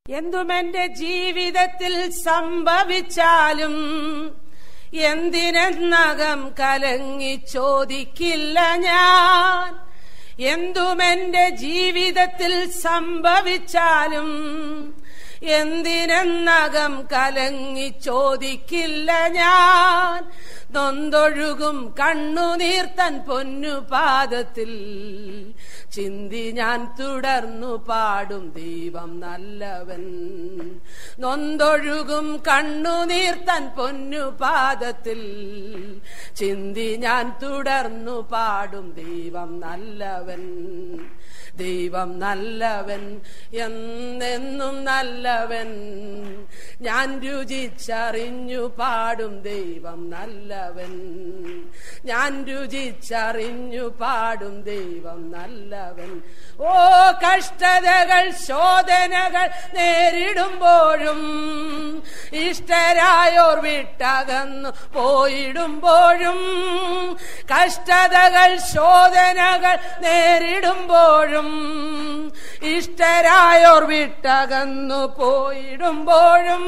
എന്തുമെന്റെ ജീവിതത്തിൽ സംഭവിച്ചാലും എന്തിനെന്നകം കലങ്ങി ചോദിക്കില്ല ഞാൻ എന്തുമെന്റെ ജീവിതത്തിൽ സംഭവിച്ചാലും എന്തിനെന്നകം കലങ്ങി ചോദിക്കില്ല ഞാൻ നൊന്തൊഴുകും കണ്ണുനീർത്തൻ പൊന്നു പാദത്തിൽ ചിന്തി ഞാൻ തുടർന്നു പാടും ദൈവം നല്ലവൻ നൊന്തൊഴുകും കണ്ണുനീർത്തൻ പൊന്നു പാദത്തിൽ ചിന്തി ഞാൻ തുടർന്നു പാടും ദൈവം നല്ലവൻ ദൈവം നല്ലവൻ എന്നെന്നും നല്ലവൻ ഞാൻ രുചിച്ചറിഞ്ഞു പാടും ദൈവം നല്ലവൻ ഞാൻ രുചിച്ചറിഞ്ഞു പാടും ദൈവം നല്ലവൻ ഓ കഷ്ടതകൾ ശോധനകൾ നേരിടുമ്പോഴും ഇഷ്ടരായോർ വിട്ടകന്നു പോയിടുമ്പോഴും കഷ്ടതകൾ ശോധനകൾ നേരിടുമ്പോഴും ഇഷ്ടരായോർ വിട്ടകന്നു പോയിടുമ്പോഴും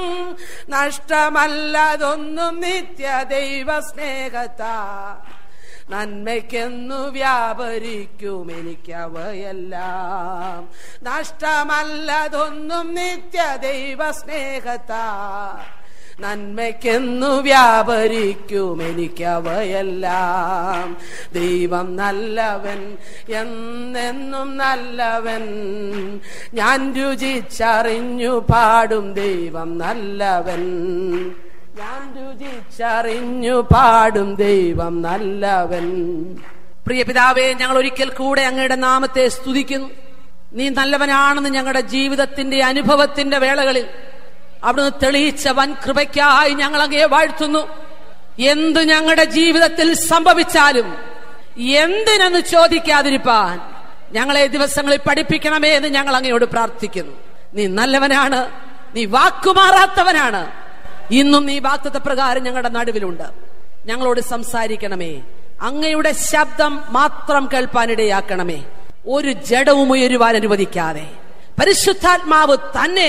നഷ്ടമല്ലതൊന്നും നിത്യ ദൈവ സ്നേഹത്താ നന്മയ്ക്കെന്നു വ്യാപരിക്കും എനിക്കവയെല്ലാം നഷ്ടമല്ലതൊന്നും നിത്യ ദൈവ സ്നേഹത്താ നന്മയ്ക്കെന്നു വ്യാപരിക്കും എനിക്കവയെല്ലാം ദൈവം നല്ലവൻ എന്നെന്നും നല്ലവൻ ഞാൻ രുചിച്ചറിഞ്ഞു പാടും ദൈവം നല്ലവൻ ഞാൻ രുചിച്ചറിഞ്ഞു പാടും ദൈവം നല്ലവൻ പ്രിയ പിതാവേ ഞങ്ങൾ ഒരിക്കൽ കൂടെ അങ്ങയുടെ നാമത്തെ സ്തുതിക്കുന്നു നീ നല്ലവനാണെന്ന് ഞങ്ങളുടെ ജീവിതത്തിന്റെ അനുഭവത്തിന്റെ വേളകളിൽ അവിടുന്ന് തെളിയിച്ച വൻ കൃപയ്ക്കായി ഞങ്ങൾ അങ്ങയെ വാഴ്ത്തുന്നു എന്ത് ഞങ്ങളുടെ ജീവിതത്തിൽ സംഭവിച്ചാലും എന്തിനെന്ന് ചോദിക്കാതിരിപ്പാൻ ഞങ്ങളെ ദിവസങ്ങളിൽ പഠിപ്പിക്കണമേ എന്ന് ഞങ്ങൾ അങ്ങയോട് പ്രാർത്ഥിക്കുന്നു നീ നല്ലവനാണ് നീ വാക്കുമാറാത്തവനാണ് ഇന്നും നീ വാക്തത്വ പ്രകാരം ഞങ്ങളുടെ നടുവിലുണ്ട് ഞങ്ങളോട് സംസാരിക്കണമേ അങ്ങയുടെ ശബ്ദം മാത്രം കേൾപ്പാനിടയാക്കണമേ ഒരു ജഡവും ഉയരുവാൻ അനുവദിക്കാതെ പരിശുദ്ധാത്മാവ് തന്നെ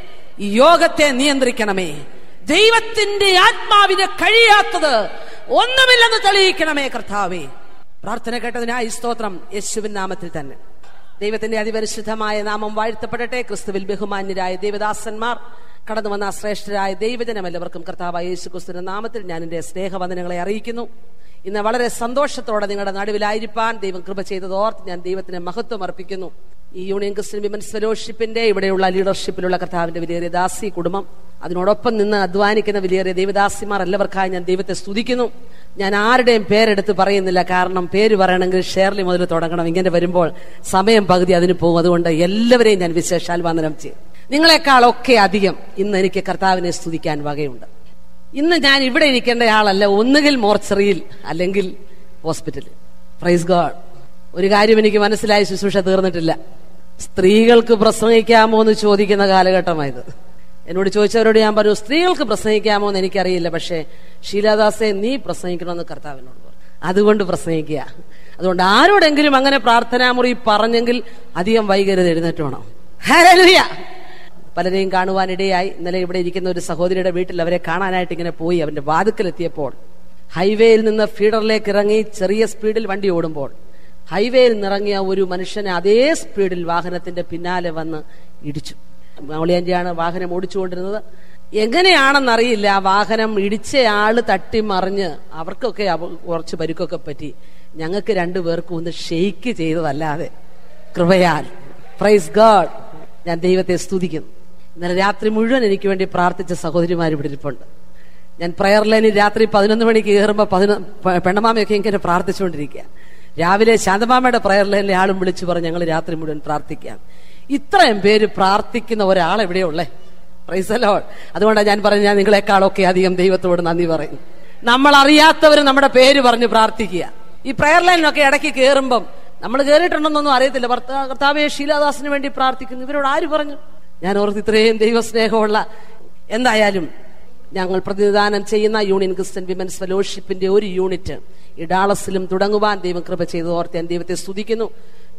ഈ യോഗത്തെ നിയന്ത്രിക്കണമേ ദൈവത്തിന്റെ ആത്മാവിന് കഴിയാത്തത് ഒന്നുമില്ലെന്ന് തെളിയിക്കണമേ കർത്താവേ പ്രാർത്ഥന കേട്ടതിനായി സ്തോത്രം യേശുവിൻ നാമത്തിൽ തന്നെ ദൈവത്തിന്റെ അതിപരിശുദ്ധമായ നാമം വാഴ്ത്തപ്പെടട്ടെ ക്രിസ്തുവിൽ ബഹുമാന്യരായ ദേവദാസന്മാർ കടന്നു വന്ന ശ്രേഷ്ഠരായ ദൈവജനം എല്ലാവർക്കും കർത്താവായ യേശു ക്രിസ്തുവിന്റെ നാമത്തിൽ ഞാൻ എന്റെ സ്നേഹവന്ദനങ്ങളെ അറിയിക്കുന്നു ഇന്ന് വളരെ സന്തോഷത്തോടെ നിങ്ങളുടെ നടുവിലായിരിക്കാൻ ദൈവം കൃപ ചെയ്തത് ഓർത്ത് ഞാൻ ദൈവത്തിന് മഹത്വം അർപ്പിക്കുന്നു ഈ യൂണിയൻ ക്രിസ്ത്യൻ വിമൻസ് ഫെലോഷിപ്പിന്റെ ഇവിടെയുള്ള ലീഡർഷിപ്പിലുള്ള കർത്താവിന്റെ വലിയേറിയ ദാസി കുടുംബം അതിനോടൊപ്പം നിന്ന് അധ്വാനിക്കുന്ന വലിയേറിയ ദേവദാസിമാർ എല്ലാവർക്കായി ഞാൻ ദൈവത്തെ സ്തുതിക്കുന്നു ഞാൻ ആരുടെയും പേരെടുത്ത് പറയുന്നില്ല കാരണം പേര് പറയണമെങ്കിൽ ഷേർലി മുതൽ തുടങ്ങണം ഇങ്ങനെ വരുമ്പോൾ സമയം പകുതി അതിന് പോകും അതുകൊണ്ട് എല്ലാവരെയും ഞാൻ വിശേഷാൽ വന്ദനം ചെയ്യും നിങ്ങളെക്കാളൊക്കെ അധികം ഇന്ന് എനിക്ക് കർത്താവിനെ സ്തുതിക്കാൻ വകയുണ്ട് ഇന്ന് ഞാൻ ഇവിടെ ഇരിക്കേണ്ട ആളല്ല ഒന്നുകിൽ മോർച്ചറിയിൽ അല്ലെങ്കിൽ ഹോസ്പിറ്റലിൽ പ്രൈസ് ഗാഡ് ഒരു കാര്യം എനിക്ക് മനസ്സിലായി ശുശ്രൂഷ തീർന്നിട്ടില്ല സ്ത്രീകൾക്ക് പ്രസംഗിക്കാമോ എന്ന് ചോദിക്കുന്ന കാലഘട്ടമായത് എന്നോട് ചോദിച്ചവരോട് ഞാൻ പറഞ്ഞു സ്ത്രീകൾക്ക് പ്രസംഗിക്കാമോ എന്ന് എനിക്കറിയില്ല പക്ഷേ ശീലാദാസെ നീ പ്രസംഗിക്കണമെന്ന് കർത്താവിനോട് പറഞ്ഞു അതുകൊണ്ട് പ്രസംഗിക്കുക അതുകൊണ്ട് ആരോടെങ്കിലും അങ്ങനെ പ്രാർത്ഥനാമുറി പറഞ്ഞെങ്കിൽ അധികം വൈകരുത് എഴുന്നേറ്റ് വേണം ഹല്ലേലൂയ പലരെയും കാണുവാനിടയായി ഇന്നലെ ഇവിടെ ഇരിക്കുന്ന ഒരു സഹോദരിയുടെ വീട്ടിൽ അവരെ കാണാനായിട്ട് ഇങ്ങനെ പോയി അവന്റെ വാതുക്കലെത്തിയപ്പോൾ ഹൈവേയിൽ നിന്ന് ഫീഡറിലേക്ക് ഇറങ്ങി ചെറിയ സ്പീഡിൽ വണ്ടി ഓടുമ്പോൾ ഹൈവേയിൽ നിറങ്ങിയ ഒരു മനുഷ്യനെ അതേ സ്പീഡിൽ വാഹനത്തിന്റെ പിന്നാലെ വന്ന് ഇടിച്ചു മൗളിയാന്റിയാണ് വാഹനം ഓടിച്ചുകൊണ്ടിരുന്നത് എങ്ങനെയാണെന്നറിയില്ല ആ വാഹനം ഇടിച്ചയാള് തട്ടി മറിഞ്ഞ് അവർക്കൊക്കെ അവ- കുറച്ച് പരുക്കൊക്കെ പറ്റി ഞങ്ങൾക്ക് രണ്ടുപേർക്കും ഒന്ന് ഷെയ്ക്ക് ചെയ്തതല്ലാതെ കൃപയാൽ പ്രൈസ് ഗാഡ് ഞാൻ ദൈവത്തെ സ്തുതിക്കുന്നു ഇന്നലെ രാത്രി മുഴുവൻ എനിക്ക് വേണ്ടി പ്രാർത്ഥിച്ച സഹോദരിമാർ ഇവിടെ ഇരിപ്പുണ്ട് ഞാൻ പ്രയർ ലൈനിൽ രാത്രി പതിനൊന്ന് മണിക്ക് കയറുമ്പോൾ പതിനൊ പ- പെണ്ണമാമയൊക്കെ ഇങ്ങനെ പ്രാർത്ഥിച്ചുകൊണ്ടിരിക്കുക രാവിലെ ശാന്തമാമയുടെ പ്രയർ ലൈനിലെ ആളും വിളിച്ചു പറഞ്ഞു ഞങ്ങൾ രാത്രി മുഴുവൻ പ്രാർത്ഥിക്കാം ഇത്രയും പേര് പ്രാർത്ഥിക്കുന്ന ഒരാൾ എവിടെയുള്ളേ പ്രൈസലോ അതുകൊണ്ടാണ് ഞാൻ പറഞ്ഞു ഞാൻ നിങ്ങളെക്കാളൊക്കെ അധികം ദൈവത്തോട് നന്ദി പറയും നമ്മൾ അറിയാത്തവർ നമ്മുടെ പേര് പറഞ്ഞ് പ്രാർത്ഥിക്കുക ഈ പ്രയർ ലൈനിലൊക്കെ ഇടയ്ക്ക് കയറുമ്പം നമ്മൾ കയറിയിട്ടുണ്ടെന്നൊന്നും അറിയത്തില്ല ഭർത്താ കർത്താവെ ശീലാദാസിന് വേണ്ടി പ്രാർത്ഥിക്കുന്നു ഇവരോട് ആര് പറഞ്ഞു ഞാൻ ഓർത്ത് ഇത്രയും ദൈവസ്നേഹമുള്ള എന്തായാലും ഞങ്ങൾ പ്രതിനിധാനം ചെയ്യുന്ന യൂണിയൻ ക്രിസ്ത്യൻ വിമൻസ് ഫെലോഷിപ്പിന്റെ ഒരു യൂണിറ്റ് ഇഡാളസിലും തുടങ്ങുവാൻ ദൈവം കൃപ ചെയ്ത് ഓർത്ത് ഞാൻ ദൈവത്തെ സ്തുതിക്കുന്നു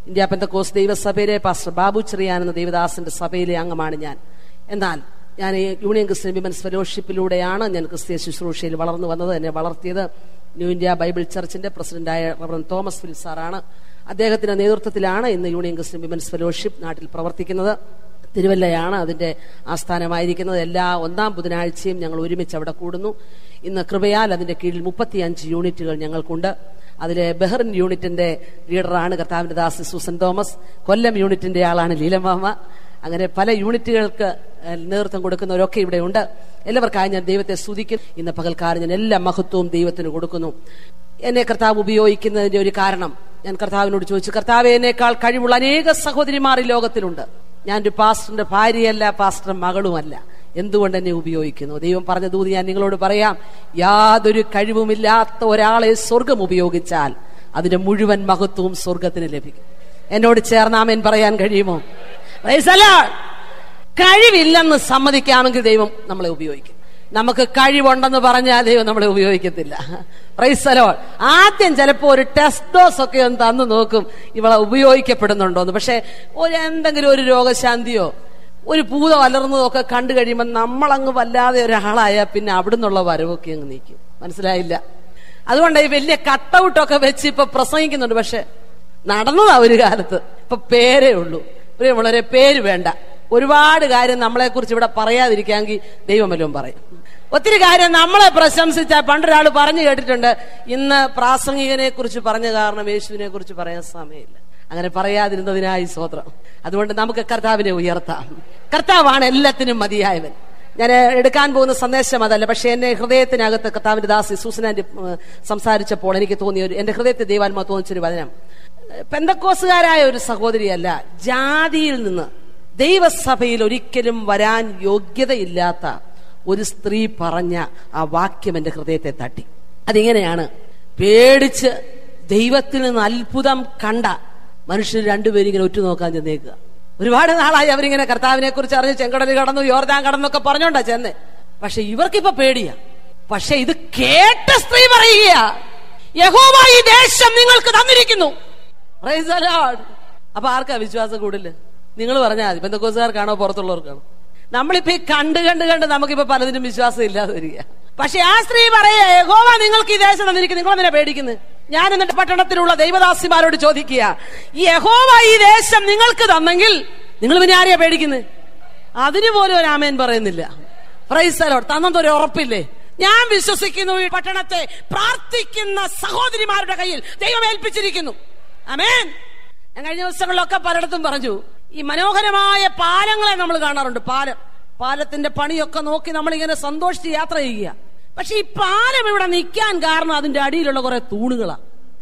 ഇന്ത്യ പെന്തക്കോസ് ദൈവസഭയിലെ പാസ്റ്റർ ബാബു ചെറിയാൻ എന്ന ദേവദാസിന്റെ സഭയിലെ അംഗമാണ് ഞാൻ എന്നാൽ ഞാൻ ഈ യൂണിയൻ ക്രിസ്ത്യൻ വിമൻസ് ഫെലോഷിപ്പിലൂടെയാണ് ഞാൻ ക്രിസ്തീയ ശുശ്രൂഷയിൽ വളർന്നു വന്നത് എന്നെ വളർത്തിയത് ന്യൂ ഇന്ത്യ ബൈബിൾ ചർച്ചിന്റെ പ്രസിഡന്റായ റവറൻ തോമസ് ഫിൽ സാറാണ് അദ്ദേഹത്തിന്റെ നേതൃത്വത്തിലാണ് ഇന്ന് യൂണിയൻ ക്രിസ്ത്യൻ വിമൻസ് ഫെലോഷിപ്പ് നാട്ടിൽ പ്രവർത്തിക്കുന്നത് തിരുവല്ലയാണ് അതിന്റെ ആസ്ഥാനമായിരിക്കുന്നത് എല്ലാ ഒന്നാം ബുധനാഴ്ചയും ഞങ്ങൾ ഒരുമിച്ച് അവിടെ കൂടുന്നു ഇന്ന് കൃപയാൽ അതിന്റെ കീഴിൽ മുപ്പത്തിയഞ്ച് യൂണിറ്റുകൾ ഞങ്ങൾക്കുണ്ട് അതിലെ ബെഹ്റിൻ യൂണിറ്റിന്റെ ലീഡറാണ് കർത്താവിന്റെ ദാസ് സൂസൻ തോമസ് കൊല്ലം യൂണിറ്റിന്റെ ആളാണ് ലീലമാമ അങ്ങനെ പല യൂണിറ്റുകൾക്ക് ഏഹ്, നേതൃത്വം കൊടുക്കുന്നവരൊക്കെ ഇവിടെ ഉണ്ട് എല്ലാവർക്കായി ഞാൻ ദൈവത്തെ സ്തുതിക്കും ഇന്ന് പകൽക്കാലം ഞാൻ എല്ലാ മഹത്വവും ദൈവത്തിന് കൊടുക്കുന്നു എന്നെ കർത്താവ് ഉപയോഗിക്കുന്നതിന്റെ ഒരു കാരണം ഞാൻ കർത്താവിനോട് ചോദിച്ചു കർത്താവ് എന്നേക്കാൾ കഴിവുള്ള അനേക സഹോദരിമാർ ഈ ലോകത്തിലുണ്ട് ഞാൻ ഒരു പാസ്റ്ററിന്റെ ഭാര്യയല്ല പാസ്റ്റർ മകളുമല്ല എന്തുകൊണ്ട് എന്നെ ഉപയോഗിക്കുന്നു ദൈവം പറഞ്ഞ ദൂതി ഞാൻ നിങ്ങളോട് പറയാം യാതൊരു കഴിവുമില്ലാത്ത ഒരാളെ സ്വർഗം ഉപയോഗിച്ചാൽ അതിന്റെ മുഴുവൻ മഹത്വവും സ്വർഗത്തിന് ലഭിക്കും എന്നോട് ചേർന്നാമേൻ പറയാൻ കഴിയുമോ Praise the Lord. കഴിവില്ലെന്ന് സമ്മതിക്കാമെങ്കിൽ ദൈവം നമ്മളെ ഉപയോഗിക്കും നമുക്ക് കഴിവുണ്ടെന്ന് പറഞ്ഞാൽ ദൈവം നമ്മളെ ഉപയോഗിക്കത്തില്ല പ്രൈസലോ ആദ്യം ചിലപ്പോ ഒരു ടെസ്റ്റ് ഡോസ് ഒക്കെ ഒന്ന് തന്നു നോക്കും ഇവളെ ഉപയോഗിക്കപ്പെടുന്നുണ്ടോന്ന് പക്ഷെ ഒരു എന്തെങ്കിലും ഒരു രോഗശാന്തിയോ ഒരു പൂതം അലർന്നതോ ഒക്കെ കണ്ടു കഴിയുമ്പോൾ നമ്മളങ്ങ് വല്ലാതെ ഒരാളായാൽ പിന്നെ അവിടുന്നുള്ള വരവൊക്കെ അങ്ങ് നീക്കും മനസ്സിലായില്ല അതുകൊണ്ട് ഈ വലിയ കട്ടൗട്ടൊക്കെ വെച്ച് ഇപ്പൊ പ്രസംഗിക്കുന്നുണ്ട് പക്ഷെ നടന്നതാ ഒരു കാലത്ത് ഇപ്പൊ പേരേ ഉള്ളൂ പ്രിയമുള്ളവരെ പേര് വേണ്ട ഒരുപാട് കാര്യം നമ്മളെ കുറിച്ച് ഇവിടെ പറയാതിരിക്കാമെങ്കിൽ ദൈവം വല്ലതും പറയും ഒത്തിരി കാര്യം നമ്മളെ പ്രശംസിച്ച പണ്ടൊരാൾ പറഞ്ഞു കേട്ടിട്ടുണ്ട് ഇന്ന് പ്രാസംഗികനെ കുറിച്ച് പറഞ്ഞ കാരണം യേശുവിനെ കുറിച്ച് പറയാൻ സമയമില്ല അങ്ങനെ പറയാതിരുന്നതിനായി സ്വോത്രം അതുകൊണ്ട് നമുക്ക് കർത്താവിനെ ഉയർത്താം കർത്താവാണ് എല്ലാത്തിനും മതിയായവൻ ഞാൻ എടുക്കാൻ പോകുന്ന സന്ദേശം അതല്ല പക്ഷെ എന്റെ ഹൃദയത്തിനകത്ത് കർത്താവിന്റെ ദാസി സൂസനാന്റെ ഉം, സംസാരിച്ചപ്പോൾ എനിക്ക് തോന്നിയ ഒരു എന്റെ ഹൃദയത്തെ ദൈവാത്മാ തോന്നിച്ചൊരു വചനം പെന്തക്കോസുകാരായ ഒരു സഹോദരിയല്ല ജാതിയിൽ നിന്ന് ദൈവസഭയിൽ ഒരിക്കലും വരാൻ യോഗ്യതയില്ലാത്ത ഒരു സ്ത്രീ പറഞ്ഞ ആ വാക്യം എന്റെ ഹൃദയത്തെ തട്ടി അതിങ്ങനെയാണ് പേടിച്ച് ദൈവത്തിൽ നിന്ന് അത്ഭുതം കണ്ട മനുഷ്യർ രണ്ടുപേരും ഇങ്ങനെ ഒറ്റുനോക്കാൻ ചെന്നേക്കുക ഒരുപാട് നാളായി അവരിങ്ങനെ കർത്താവിനെ കുറിച്ച് അറിഞ്ഞ് ചെങ്കടൽ കടന്നു യോർദാൻ കടന്നൊക്കെ പറഞ്ഞോണ്ടാ ചെന്ന് പക്ഷെ ഇവർക്കിപ്പോ പേടിയാ പക്ഷെ ഇത് കേട്ട സ്ത്രീ പറയുക യഹോവ ഈ ദേശം നിങ്ങൾക്ക് തന്നിരിക്കുന്നു Praise the Lord. അപ്പൊ ആർക്കാ വിശ്വാസം കൂടുതല് നിങ്ങൾ പറഞ്ഞാൽ മതി ബന്ധക്കോസുകാർക്കാണോ പുറത്തുള്ളവർക്കാണോ നമ്മളിപ്പോ ഈ കണ്ട് കണ്ട് കണ്ട് നമുക്കിപ്പോ പലതിനും വിശ്വാസം ഇല്ലാതെ വരിക പക്ഷെ ആ സ്ത്രീ പറയാ യഹോവ നിങ്ങൾക്ക് ഈ ദേശം തന്നിരിക്കുന്നു നിങ്ങൾ എന്തിനാ പേടിക്കുന്നത് ഞാൻ എന്നിട്ട് പട്ടണത്തിലുള്ള ദൈവദാസിമാരോട് ചോദിക്കുക ഈ യഹോവ ഈ ദേശം നിങ്ങൾക്ക് തന്നെങ്കിൽ നിങ്ങൾ പിന്നെ ആരെയാ പേടിക്കുന്നത് അതിന് പോലും ഒരു ആമേൻ പറയുന്നില്ല പ്രൈസലോട് തന്നതൊരു ഉറപ്പില്ലേ ഞാൻ വിശ്വസിക്കുന്നു ഈ പട്ടണത്തെ പ്രാർത്ഥിക്കുന്ന സഹോദരിമാരുടെ കയ്യിൽ ദൈവം ഏൽപ്പിച്ചിരിക്കുന്നു അമേൻ ഞാൻ കഴിഞ്ഞ ദിവസങ്ങളിലൊക്കെ പലയിടത്തും പറഞ്ഞു ഈ മനോഹരമായ പാലങ്ങളെ നമ്മൾ കാണാറുണ്ട് പാലം പാലത്തിന്റെ പണിയൊക്കെ നോക്കി നമ്മളിങ്ങനെ സന്തോഷിച്ച് യാത്ര ചെയ്യുക പക്ഷെ ഈ പാലം ഇവിടെ നിൽക്കാൻ കാരണം അതിന്റെ അടിയിലുള്ള കുറെ തൂണുകളാ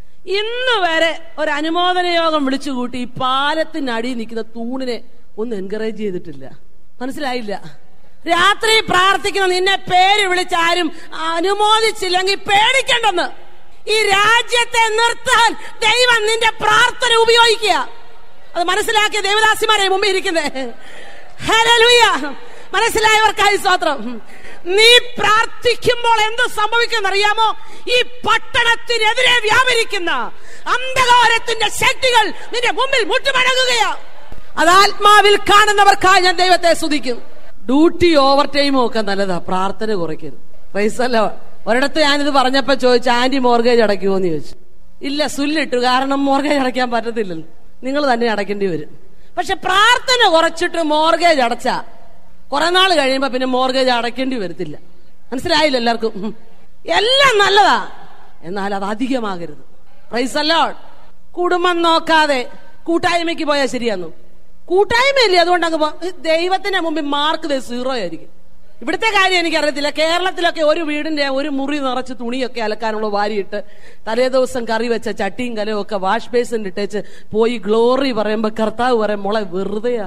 ഇന്ന് വരെ ഒരു അനുമോദന യോഗം വിളിച്ചു കൂട്ടി ഈ പാലത്തിന്റെ അടിയിൽ നിൽക്കുന്ന തൂണിനെ ഒന്ന് എൻകറേജ് ചെയ്തിട്ടില്ല മനസ്സിലായില്ല രാത്രി പ്രാർത്ഥിക്കുന്ന നിന്നെ പേര് വിളിച്ചാരും അനുമോദിച്ചില്ലെങ്കിൽ പേടിക്കണ്ടെന്ന് ഈ രാജ്യത്തെ നിർത്താൻ ദൈവം നിന്റെ പ്രാർത്ഥന ഉപയോഗിക്കുക അത് മനസ്സിലാക്കിയ ദേവദാസിമാരെ മുമ്പ് ഇരിക്കുന്നത് ഹല്ലേലൂയ. മനസ്സിലായവർക്കായി സ്വാത്രം നീ പ്രാർത്ഥിക്കുമ്പോൾ എന്ത് സംഭവിക്കുന്ന അറിയാമോ ഈ പട്ടണത്തിനെതിരെ വ്യാപരിക്കുന്ന അന്ധകാരത്തിന്റെ ശക്തികൾ നിന്റെ മുമ്പിൽ മുട്ടുമടങ്ങുകയാ അത് ആത്മാവിൽ കാണുന്നവർക്കായി ഞാൻ ദൈവത്തെ സ്തുതിക്കും ഡ്യൂട്ടി ഓവർ ടൈമും ഒക്കെ നല്ലതാ പ്രാർത്ഥന കുറയ്ക്കരുത് പൈസല്ലോ ഒരിടത്ത് ഞാനിത് പറഞ്ഞപ്പോ ചോദിച്ചു ആന്റി മോർഗേജ് അടയ്ക്കുമോ എന്ന് ചോദിച്ചു ഇല്ല സുല്ലിട്ടു കാരണം മോർഗേജ് അടയ്ക്കാൻ പറ്റത്തില്ലല്ലോ നിങ്ങൾ തന്നെ അടയ്ക്കേണ്ടി വരും പക്ഷെ പ്രാർത്ഥന കുറച്ചിട്ട് മോർഗേജ് അടച്ച കുറെ നാൾ കഴിയുമ്പോ പിന്നെ മോർഗേജ് അടയ്ക്കേണ്ടി വരത്തില്ല മനസ്സിലായില്ല എല്ലാവർക്കും ഉം. എല്ലാം നല്ലതാ എന്നാൽ അത് അധികമാകരുത് പ്രൈസ് അല്ലോട്ട് കുടുംബം നോക്കാതെ കൂട്ടായ്മയ്ക്ക് പോയാൽ ശരിയാന്നു കൂട്ടായ്മയില്ലേ അതുകൊണ്ട് അങ്ങ് പോ- ദൈവത്തിന്റെ മുമ്പിൽ മാർക്ക് ദേ സീറോ ആയിരിക്കും ഇവിടുത്തെ കാര്യം എനിക്കറിയത്തില്ല കേരളത്തിലൊക്കെ ഒരു വീടിന്റെ ഒരു മുറി നിറച്ച് തുണിയൊക്കെ അലക്കാനുള്ള വാരിയിട്ട് തലേ ദിവസം കറി വെച്ച ചട്ടിയും കലവും ഒക്കെ വാഷ് ബേസിന്റെ ഇട്ടേച്ച് പോയി ഗ്ലോറി പറയുമ്പോ കർത്താവ് പറയും മോളെ വെറുതെയാ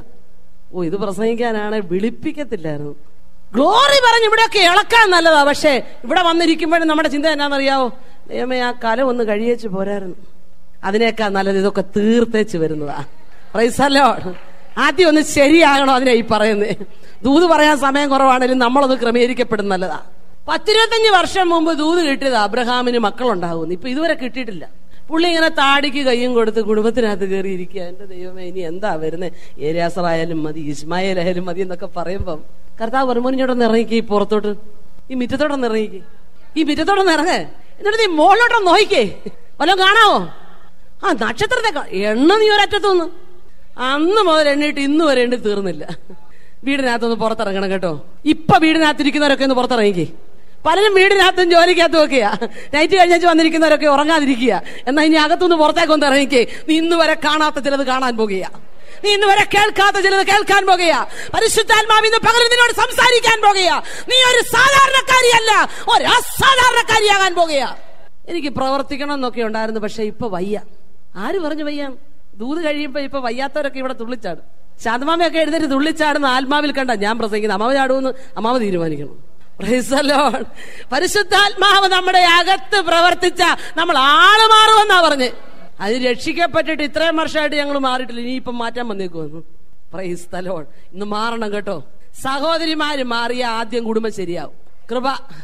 ഓ ഇത് പ്രസംഗിക്കാനാണ് വിളിപ്പിക്കത്തില്ലായിരുന്നു ഗ്ലോറി പറഞ്ഞ് ഇവിടെയൊക്കെ ഇളക്കാൻ നല്ലതാ പക്ഷേ ഇവിടെ വന്നിരിക്കുമ്പോഴും നമ്മുടെ ചിന്ത എന്നാണെന്നറിയാവോ ദൈവമേ ആ കല ഒന്ന് കഴിയേച്ച് പോരായിരുന്നു അതിനേക്കാൾ നല്ലത് ഇതൊക്കെ തീർത്തേച്ച് വരുന്നതാ പ്രൈസല്ലോ ആദ്യം ഒന്ന് ശരിയാകണോ അതിനെ ഈ പറയുന്നത് ദൂത് പറയാൻ സമയം കുറവാണെങ്കിലും നമ്മളൊന്ന് ക്രമീകരിക്കപ്പെടുന്ന നല്ലതാ പത്തിരുപത്തഞ്ച് വർഷം മുമ്പ് ദൂത് കിട്ടിയത് അബ്രഹാമിന് മക്കളുണ്ടാകുന്നു ഇപ്പൊ ഇതുവരെ കിട്ടിയിട്ടില്ല പുള്ളി ഇങ്ങനെ താടിക്ക് കയ്യും കൊടുത്ത് കുടുംബത്തിനകത്ത് കയറിയിരിക്കുക എന്റെ ദൈവമേ ഇനി എന്താ വരുന്നത് ഏരിയാസറായാലും മതി ഇസ്മായിലായാലും മതി എന്നൊക്കെ പറയുമ്പം കർത്താവ് വരുമ്പോനിഞ്ഞോടൊന്ന് ഇറങ്ങിക്ക് ഈ പുറത്തോട്ട് ഈ മിറ്റത്തോടൊന്ന് ഇറങ്ങിക്ക് ഈ മിറ്റത്തോടൊന്ന് ഇറങ്ങ് എന്നിട്ട് നീ മുകളിലോട്ടൊന്ന് നോക്കിക്കേ വല്ലതും കാണാവോ ആ നക്ഷത്രത്തെ കാ- എണ്ണ നീ ഒരറ്റത്തുനിന്ന് അന്ന് മുതൽ എണ്ണിട്ട് ഇന്ന് വരെ എണ്ണി തീർന്നില്ല വീടിനകത്തൊന്ന് പുറത്തിറങ്ങണം കേട്ടോ ഇപ്പൊ വീടിനകത്തിരിക്കുന്നവരൊക്കെ ഒന്ന് പുറത്തിറങ്ങിക്കേ പലരും വീടിനകത്തും ജോലിക്കകത്തും ഒക്കെയാ നൈറ്റ് കഴിഞ്ഞാൽ വന്നിരിക്കുന്നവരൊക്കെ ഉറങ്ങാതിരിക്കുക എന്നാ ഇനി അകത്തുനിന്ന് പുറത്തേക്കൊന്ന് ഇറങ്ങിക്കേ നീ ഇന്ന് വരെ കാണാത്ത ചിലത് കാണാൻ പോകുക നീ ഇന്ന് വരെ കേൾക്കാത്ത ചിലത് കേൾക്കാൻ പോകുക പരിശുദ്ധാത്മാവ് ഇന്ന് പകൽ നിന്നോട് സംസാരിക്കാൻ പോകുക നീ ഒരു സാധാരണക്കാരിയല്ല ഒരു അസാധാരണക്കാരിയാകാൻ പോകുക എനിക്ക് പ്രവർത്തിക്കണം എന്നൊക്കെ ഉണ്ടായിരുന്നു പക്ഷെ ഇപ്പൊ വയ്യ ആര് പറഞ്ഞു വയ്യ ദൂത് കഴിയുമ്പോ ഇപ്പൊ വയ്യാത്തവരൊക്കെ ഇവിടെ തുള്ളിച്ചാടും ശാന്തമാമയൊക്കെ എഴുന്നേറ്റ് തുള്ളിച്ചാടുന്ന ആത്മാവിൽ കണ്ട ഞാൻ പ്രസംഗിക്കുന്നത് അമ്മാവ് ചാടുമെന്ന് അമ്മാവ് തീരുമാനിക്കണം Praise the Lord. പരിശുദ്ധാത്മാവ് നമ്മുടെ അകത്ത് പ്രവർത്തിച്ച നമ്മൾ ആള് മാറുമെന്നാ പറഞ്ഞ് അത് രക്ഷിക്കപ്പെട്ടിട്ട് ഇത്രയും വർഷമായിട്ട് ഞങ്ങൾ മാറിയിട്ടില്ല ഇനിയിപ്പം മാറ്റാൻ വന്നേക്കുമെന്ന് പ്രൈസ് തലോൺ ഇന്ന് മാറണം കേട്ടോ സഹോദരിമാര് മാറിയ ആദ്യം കുടുംബം ശരിയാവും കൃപ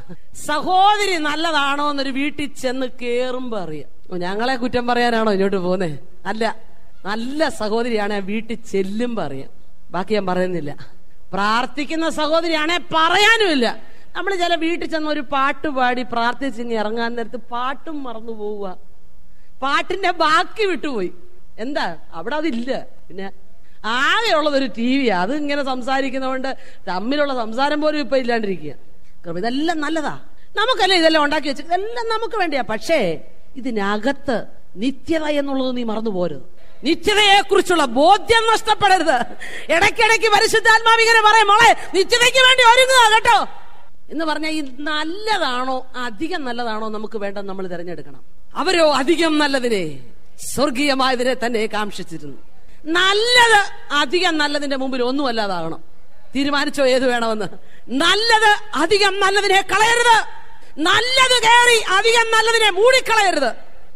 സഹോദരി നല്ലതാണോ എന്നൊരു വീട്ടിൽ ചെന്ന് കേറുമ്പോ അറിയാം ഓ, ഞങ്ങളെ കുറ്റം പറയാനാണോ ഇങ്ങോട്ട് പോകുന്നേ അല്ല നല്ല സഹോദരിയാണ് ആ വീട്ടിൽ ചെല്ലുമ്പോ അറിയാം ബാക്കി ഞാൻ പറയുന്നില്ല പ്രാർത്ഥിക്കുന്ന സഹോദരിയാണെ പറയാനുമില്ല നമ്മൾ ചില വീട്ടിൽ ചെന്ന് ഒരു പാട്ട് പാടി പ്രാർത്ഥിച്ച് ഇനി ഇറങ്ങാൻ നേരത്ത് പാട്ടും മറന്നു പോവുക പാട്ടിന്റെ ബാക്കി വിട്ടുപോയി എന്താ അവിടെ അതില്ല പിന്നെ ആകെയുള്ളത് ഒരു ടി വി അത് ഇങ്ങനെ സംസാരിക്കുന്നതുകൊണ്ട് തമ്മിലുള്ള സംസാരം പോലും ഇപ്പൊ ഇല്ലാണ്ടിരിക്കുക കൃപ ഇതെല്ലാം നല്ലതാ നമുക്കല്ലേ ഇതെല്ലാം ഉണ്ടാക്കി വെച്ചത് ഇതെല്ലാം നമുക്ക് വേണ്ടിയാ പക്ഷേ ഇതിനകത്ത് നിത്യത എന്നുള്ളത് നീ മറന്നു പോരുത് നിത്യതയെ കുറിച്ചുള്ള ബോധ്യം നഷ്ടപ്പെടരുത് ഇടയ്ക്കിടയ്ക്ക് പരിശുദ്ധാത്മാവ് ഇങ്ങനെ പറയും മോളെ നിത്യതയ്ക്ക് വേണ്ടി ഒരുങ്ങുക കേട്ടോ എന്ന് പറഞ്ഞാൽ ഈ നല്ലതാണോ അധികം നല്ലതാണോ നമുക്ക് വേണ്ടത് നമ്മൾ തിരഞ്ഞെടുക്കണം അവരോ അധികം നല്ലതിനെ സ്വർഗീയമായതിനെ തന്നെ കാക്ഷിച്ചിരുന്നു നല്ലത് അധികം നല്ലതിന്റെ മുമ്പിൽ ഒന്നും അല്ലാതാകണം തീരുമാനിച്ചോ ഏത് വേണമെന്ന് നല്ലത് അധികം നല്ലതിനെ കളയരുത് നല്ലത് കയറി അധികം നല്ലതിനെ മൂടിക്കളയരുത്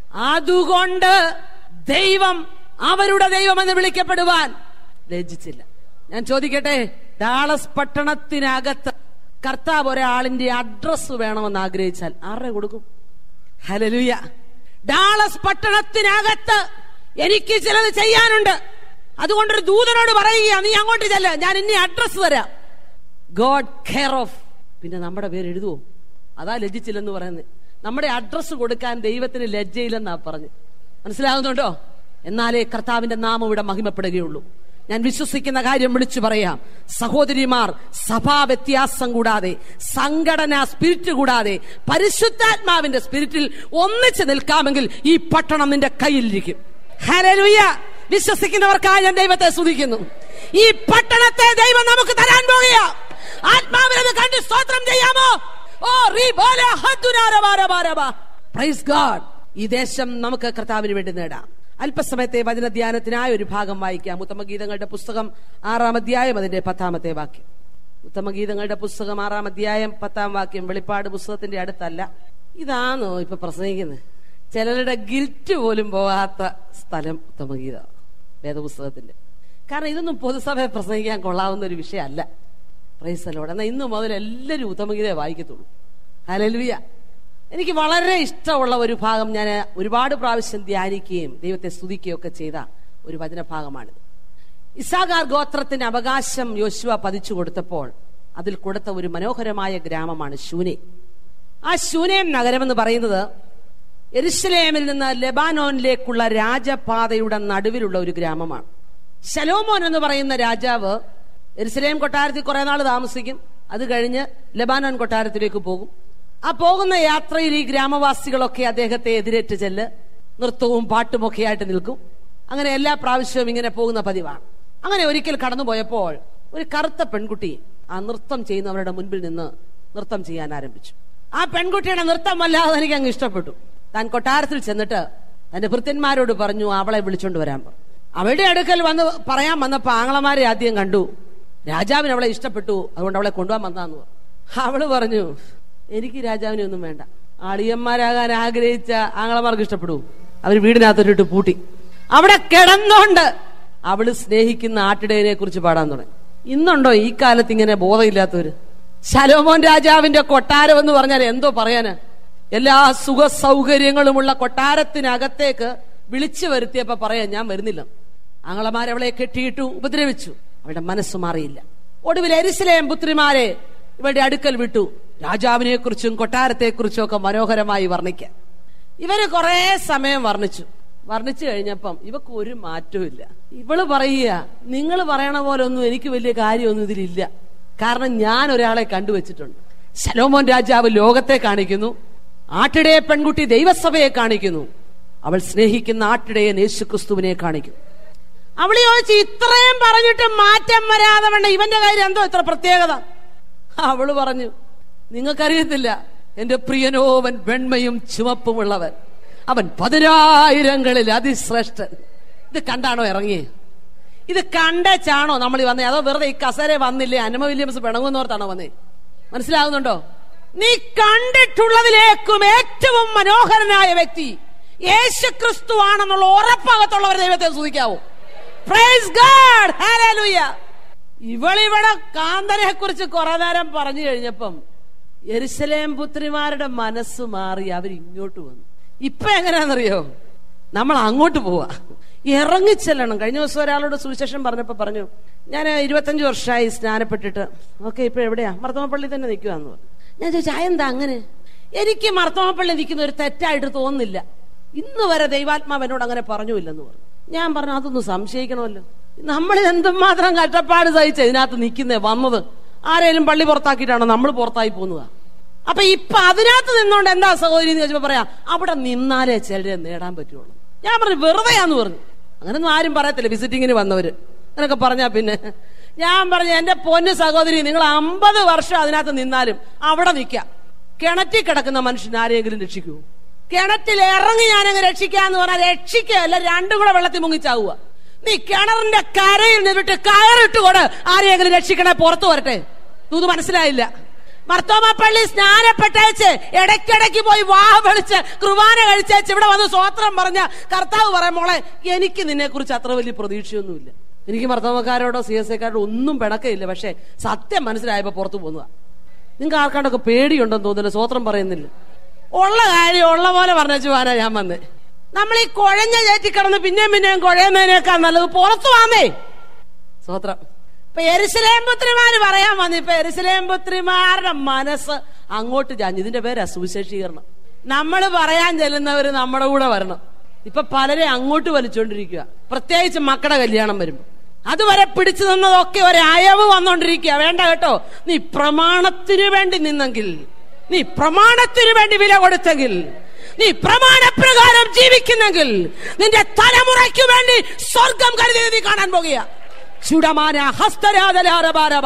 അതുകൊണ്ട് ദൈവം അവരുടെ ദൈവം എന്ന് വിളിക്കപ്പെടുവാൻ ലജ്ജിച്ചില്ല ഞാൻ ചോദിക്കട്ടെ ഡാളസ് പട്ടണത്തിനകത്ത് കർത്താവ് ഒരാളിന്റെ അഡ്രസ് വേണമെന്ന് ആഗ്രഹിച്ചാൽ ആരുടെ കൊടുക്കും ഹലലുയ ഡാളസ് പട്ടണത്തിനകത്ത് എനിക്ക് ചിലത് ചെയ്യാനുണ്ട് അതുകൊണ്ടൊരു ദൂതനോട് പറയുക നീ അങ്ങോട്ട് ചെല്ല ഞാൻ ഇനി അഡ്രസ് തരാം ഗോഡ് കെയർ ഓഫ് പിന്നെ നമ്മുടെ പേര് എഴുതുവോ അതാ ലജ്ജിച്ചില്ലെന്ന് പറയുന്നത് നമ്മുടെ അഡ്രസ് കൊടുക്കാൻ ദൈവത്തിന് ലജ്ജയില്ലെന്നാ പറഞ്ഞു മനസ്സിലാകുന്നുണ്ടോ എന്നാലേ കർത്താവിന്റെ നാമം ഇവിടെ മഹിമപ്പെടുകയുള്ളൂ ഞാൻ വിശ്വസിക്കുന്ന കാര്യം വിളിച്ചു പറയാം സഹോദരിമാർ സഭാ വ്യത്യാസം കൂടാതെ സംഘടനാ സ്പിരിറ്റ് കൂടാതെ പരിശുദ്ധാത്മാവിന്റെ സ്പിരിറ്റിൽ ഒന്നിച്ച് നിൽക്കാമെങ്കിൽ ഈ പട്ടണം നിന്റെ കയ്യിലിരിക്കും ഹല്ലേലൂയ വിശ്വസിക്കുന്നവർക്കായി ഞാൻ ദൈവത്തെ സ്തുതിക്കുന്നു ഈ പട്ടണത്തെ ദൈവം നമുക്ക് തരാൻ പോകുക ആത്മാവിനത് കണ്ട് സ്തോത്രം ചെയ്യാമോ ഓ റീ പോലെ പ്രൈസ് ഗാഡ് ഈ ദേശം നമുക്ക് കർത്താവിന് വേണ്ടി നേടാം അല്പസമയത്തെ വചനധ്യാനത്തിനായ ഒരു ഭാഗം വായിക്കാം ഉത്തമഗീതങ്ങളുടെ പുസ്തകം ആറാം അധ്യായം അതിന്റെ പത്താമത്തെ വാക്യം ഉത്തമഗീതങ്ങളുടെ പുസ്തകം ആറാം അധ്യായം പത്താം വാക്യം വെളിപ്പാട് പുസ്തകത്തിന്റെ അടുത്തല്ല ഇതാണോ ഇപ്പൊ പ്രസംഗിക്കുന്നത് ചിലരുടെ ഗിൽറ്റ് പോലും പോകാത്ത സ്ഥലം ഉത്തമഗീത വേദപുസ്തകത്തിന്റെ കാരണം ഇതൊന്നും പൊതുസഭയെ പ്രസംഗിക്കാൻ കൊള്ളാവുന്ന ഒരു വിഷയമല്ല പ്രൈസലോട് എന്നാൽ ഇന്നു മുതൽ എല്ലാവരും ഉത്തമഗീതയെ വായിക്കത്തുള്ളൂ ഹലലുയ എനിക്ക് വളരെ ഇഷ്ടമുള്ള ഒരു ഭാഗം ഞാൻ ഒരുപാട് പ്രാവശ്യം ധ്യാനിക്കുകയും ദൈവത്തെ സ്തുതിക്കുകയും ഒക്കെ ചെയ്ത ഒരു വചനഭാഗമാണിത് ഇസാഗാർ ഗോത്രത്തിന് അവകാശം യോശുവ പതിച്ചു കൊടുത്തപ്പോൾ അതിൽ കൊടുത്ത ഒരു മനോഹരമായ ഗ്രാമമാണ് ശൂനെ ആ ശൂനേം നഗരം എന്ന് പറയുന്നത് എരുസലേമിൽ നിന്ന് ലെബാനോനിലേക്കുള്ള രാജപാതയുടെ നടുവിലുള്ള ഒരു ഗ്രാമമാണ് ശലോമോൻ എന്ന് പറയുന്ന രാജാവ് എരുസലേം കൊട്ടാരത്തിൽ കുറെ നാൾ താമസിക്കും അത് കഴിഞ്ഞ് ലെബാനോൻ കൊട്ടാരത്തിലേക്ക് പോകും ആ പോകുന്ന യാത്രയിൽ ഈ ഗ്രാമവാസികളൊക്കെ അദ്ദേഹത്തെ എതിരേറ്റ് ചെല്ല് നൃത്തവും പാട്ടും ഒക്കെ ആയിട്ട് നിൽക്കും അങ്ങനെ എല്ലാ പ്രാവശ്യവും ഇങ്ങനെ പോകുന്ന പതിവാണ് അങ്ങനെ ഒരിക്കൽ കടന്നുപോയപ്പോൾ ഒരു കറുത്ത പെൺകുട്ടി ആ നൃത്തം ചെയ്യുന്നവരുടെ മുൻപിൽ നിന്ന് നൃത്തം ചെയ്യാൻ ആരംഭിച്ചു ആ പെൺകുട്ടിയുടെ നൃത്തം വല്ലാതെ എനിക്ക് അങ്ങ് ഇഷ്ടപ്പെട്ടു താൻ കൊട്ടാരത്തിൽ ചെന്നിട്ട് തന്റെ ഭൃത്യന്മാരോട് പറഞ്ഞു അവളെ വിളിച്ചോണ്ട് വരാൻ പറഞ്ഞു അവളുടെ അടുക്കൽ വന്ന് പറയാൻ വന്നപ്പോ ആങ്ങളമാരെ ആദ്യം കണ്ടു രാജാവിന് അവളെ ഇഷ്ടപ്പെട്ടു അതുകൊണ്ട് അവളെ കൊണ്ടുപോകാൻ വന്നാന്ന് പറഞ്ഞു അവള് പറഞ്ഞു എനിക്ക് രാജാവിനെ ഒന്നും വേണ്ട അളിയന്മാരാകാൻ ആഗ്രഹിച്ച ആങ്ങളമാർക്ക് ഇഷ്ടപ്പെടൂ അവർ വീടിനകത്തോട്ട് പൂട്ടി അവിടെ കിടന്നോണ്ട് അവള് സ്നേഹിക്കുന്ന ആട്ടിടയനെ കുറിച്ച് പാടാൻ തുടങ്ങി ഇന്നുണ്ടോ ഈ കാലത്ത് ഇങ്ങനെ ബോധമില്ലാത്തവര് ശലോമോൻ രാജാവിന്റെ കൊട്ടാരം എന്ന് പറഞ്ഞാൽ എന്തോ പറയാന് എല്ലാ സുഖ സൗകര്യങ്ങളുമുള്ള കൊട്ടാരത്തിനകത്തേക്ക് വിളിച്ചു വരുത്തിയപ്പോ പറയാം ഞാൻ വരുന്നില്ല ആങ്ങളമാരവളെ കെട്ടിയിട്ടു ഉപദ്രവിച്ചു അവളുടെ മനസ്സ് മാറിയില്ല ഒടുവിൽ എരിശിലേം പുത്രിമാരെ ഇവരുടെ അടുക്കൽ വിട്ടു രാജാവിനെ കുറിച്ചും കൊട്ടാരത്തെ കുറിച്ചും ഒക്കെ മനോഹരമായി വർണ്ണിക്കാൻ ഇവര് കുറെ സമയം വർണ്ണിച്ചു വർണ്ണിച്ചു കഴിഞ്ഞപ്പം ഇവക്ക് ഒരു മാറ്റവും ഇല്ല ഇവള് പറയുക നിങ്ങൾ പറയണ പോലെ ഒന്നും എനിക്ക് വലിയ കാര്യമൊന്നും ഇതിലില്ല കാരണം ഞാൻ ഒരാളെ കണ്ടുവച്ചിട്ടുണ്ട് ശലോമോൻ രാജാവ് ലോകത്തെ കാണിക്കുന്നു ആട്ടിടയെ പെൺകുട്ടി ദൈവസഭയെ കാണിക്കുന്നു അവൾ സ്നേഹിക്കുന്ന ആട്ടിടയെ യേശുക്രിസ്തുവിനെ കാണിക്കുന്നു അവള് ചോദിച്ചു ഇത്രയും പറഞ്ഞിട്ട് മാറ്റം വരാതെ വേണ്ട ഇവന്റെ കാര്യം എന്തോ ഇത്ര പ്രത്യേകത അവള് പറഞ്ഞു നിങ്ങൾക്കറിയത്തില്ല എന്റെ പ്രിയനോവൻ വെണ്മയും ചുവപ്പുമുള്ളവൻ അവൻ പതിനായിരങ്ങളിൽ അതിശ്രേഷ്ഠൻ ഇത് കണ്ടാണോ ഇറങ്ങി ഇത് കണ്ടച്ചാണോ നമ്മൾ ഈ വന്നേ അതോ വെറുതെ ഈ കസരെ വന്നില്ലേ അനമ വില്യംസ് പിണങ്ങുന്നോർത്താണോ വന്നേ മനസ്സിലാകുന്നുണ്ടോ നീ കണ്ടിട്ടുള്ളതിലേക്കും ഏറ്റവും മനോഹരനായ വ്യക്തി യേശു ക്രിസ്തു ആണെന്നുള്ള ഉറപ്പകത്തുള്ളവർ ദൈവത്തെ സ്തുതിക്കാവൂ പ്രൈസ് ഗാഡ് ഹല്ലേലൂയ ഇവളിവിടെ കാന്തനെ കുറിച്ച് കുറെ നേരം പറഞ്ഞു കഴിഞ്ഞപ്പം യെരുശലേം പുത്രിമാരുടെ മനസ്സ് മാറി അവർ ഇങ്ങോട്ട് വന്നു ഇപ്പൊ എങ്ങനെയാണെന്നറിയോ നമ്മൾ അങ്ങോട്ട് പോവാ ഇറങ്ങിച്ചെല്ലണം കഴിഞ്ഞ ദിവസം ഒരാളോട് സുവിശേഷം പറഞ്ഞപ്പോ പറഞ്ഞു ഞാൻ ഇരുപത്തഞ്ച് വർഷമായി സ്നാനപ്പെട്ടിട്ട് ഓക്കെ ഇപ്പൊ എവിടെയാ മർത്തമപ്പള്ളി തന്നെ നിൽക്കുവാന്ന് പറഞ്ഞു ഞാൻ ചോദിച്ചു എന്താ അങ്ങനെ എനിക്ക് മർത്തമപ്പള്ളി നിൽക്കുന്ന ഒരു തെറ്റായിട്ട് തോന്നുന്നില്ല ഇന്ന് വരെ ദൈവാത്മാവ് എന്നോട് അങ്ങനെ പറഞ്ഞുമില്ലെന്ന് പറഞ്ഞു ഞാൻ പറഞ്ഞു അതൊന്ന് സംശയിക്കണമല്ലോ നമ്മൾ എന്തുമാത്രം കഷ്ടപ്പാട് സഹിച്ച് ഇതിനകത്ത് നിൽക്കുന്നേ വന്നത് ആരെങ്കിലും പള്ളി പുറത്താക്കിയിട്ടാണോ നമ്മൾ പുറത്തായി പോകുന്നതാ അപ്പൊ ഇപ്പൊ അതിനകത്ത് നിന്നോണ്ട് എന്താ സഹോദരി എന്ന് ചോദിച്ചപ്പോ പറയാ അവിടെ നിന്നാലേ ചിലരെ നേടാൻ പറ്റുള്ളൂ ഞാൻ പറഞ്ഞു വെറുതെയാന്ന് പറഞ്ഞു അങ്ങനൊന്നും ആരും പറയത്തില്ല വിസിറ്റിങ്ങിന് വന്നവര് അങ്ങനൊക്കെ പറഞ്ഞാ പിന്നെ ഞാൻ പറഞ്ഞു എന്റെ പൊന്ന് സഹോദരി നിങ്ങൾ അമ്പത് വർഷം അതിനകത്ത് നിന്നാലും അവിടെ നിൽക്കാം കിണറ്റിൽ കിടക്കുന്ന മനുഷ്യൻ ആരെങ്കിലും രക്ഷിക്കൂ കിണറ്റിൽ ഇറങ്ങി ഞാനങ്ങ് രക്ഷിക്കാന്ന് പറഞ്ഞാൽ രക്ഷിക്കുകയല്ല രണ്ടും കൂടെ വെള്ളത്തിൽ മുങ്ങിച്ചാവുക നീ കിണറിന്റെ കരയിൽ നിന്നിട്ട് കയറിട്ട് കൊട് ആരെയെങ്കിലും രക്ഷിക്കണേ പുറത്തു വരട്ടെ ഇത് മനസ്സിലായില്ല മർത്തോമ പള്ളി സ്നാനപ്പെട്ടേച്ച് ഇടയ്ക്കിടയ്ക്ക് പോയി വാ വിളിച്ച് കുർബാന കഴിച്ചേച്ച് ഇവിടെ വന്ന് സ്വോത്രം പറഞ്ഞ കർത്താവ് പറയാം മോളെ എനിക്ക് നിന്നെ കുറിച്ച് അത്ര വലിയ പ്രതീക്ഷയൊന്നുമില്ല എനിക്ക് മർത്തോമക്കാരോടോ സി എസ് ഐക്കാരോടോ ഒന്നും പിണക്കമില്ല പക്ഷെ സത്യം മനസ്സിലായപ്പോ പുറത്തു പോകുന്നതാ നിങ്ങൾക്ക് ആർക്കാണ്ടൊക്കെ പേടിയുണ്ടെന്ന് തോന്നുന്നില്ല സ്വോത്രം പറയുന്നില്ല ഉള്ള കാര്യം ഉള്ള പോലെ പറഞ്ഞു പോകാനാ ഞാൻ വന്നേ നമ്മൾ ഈ കുഴഞ്ഞ ചേറ്റി കിടന്ന് പിന്നെയും പിന്നെയും കുഴയുന്നതിനേക്കാൾ നല്ലത് പുറത്തു വാന്നേ സ്വോത്രം ഇപ്പൊ എരുസലേം പുത്രിമാര് പറയാൻ വന്നു ഇപ്പൊ എരുസലേം പുത്രിമാരുടെ മനസ്സ് അങ്ങോട്ട് ചാഞ്ഞു ഇതിന്റെ പേരാ സുവിശേഷീകരണം നമ്മൾ പറയാൻ ചെല്ലുന്നവര് നമ്മുടെ കൂടെ വരണം ഇപ്പൊ പലരെ അങ്ങോട്ട് വലിച്ചോണ്ടിരിക്കുക പ്രത്യേകിച്ച് മക്കളുടെ കല്യാണം വരുമ്പോ അതുവരെ പിടിച്ചു നിന്നതൊക്കെ ഒരു അയവ് വന്നോണ്ടിരിക്കുക വേണ്ട കേട്ടോ നീ പ്രമാണത്തിന് വേണ്ടി നിന്നെങ്കിൽ നീ പ്രമാണത്തിന് വേണ്ടി വില കൊടുത്തെങ്കിൽ നീ പ്രമാണപ്രകാരം ജീവിക്കുന്നെങ്കിൽ നിന്റെ തലമുറയ്ക്ക് വേണ്ടി സ്വർഗം കരുതി നീ കാണാൻ പോകുക ചുടമാന ഹസ്തരാതലാരബാരബ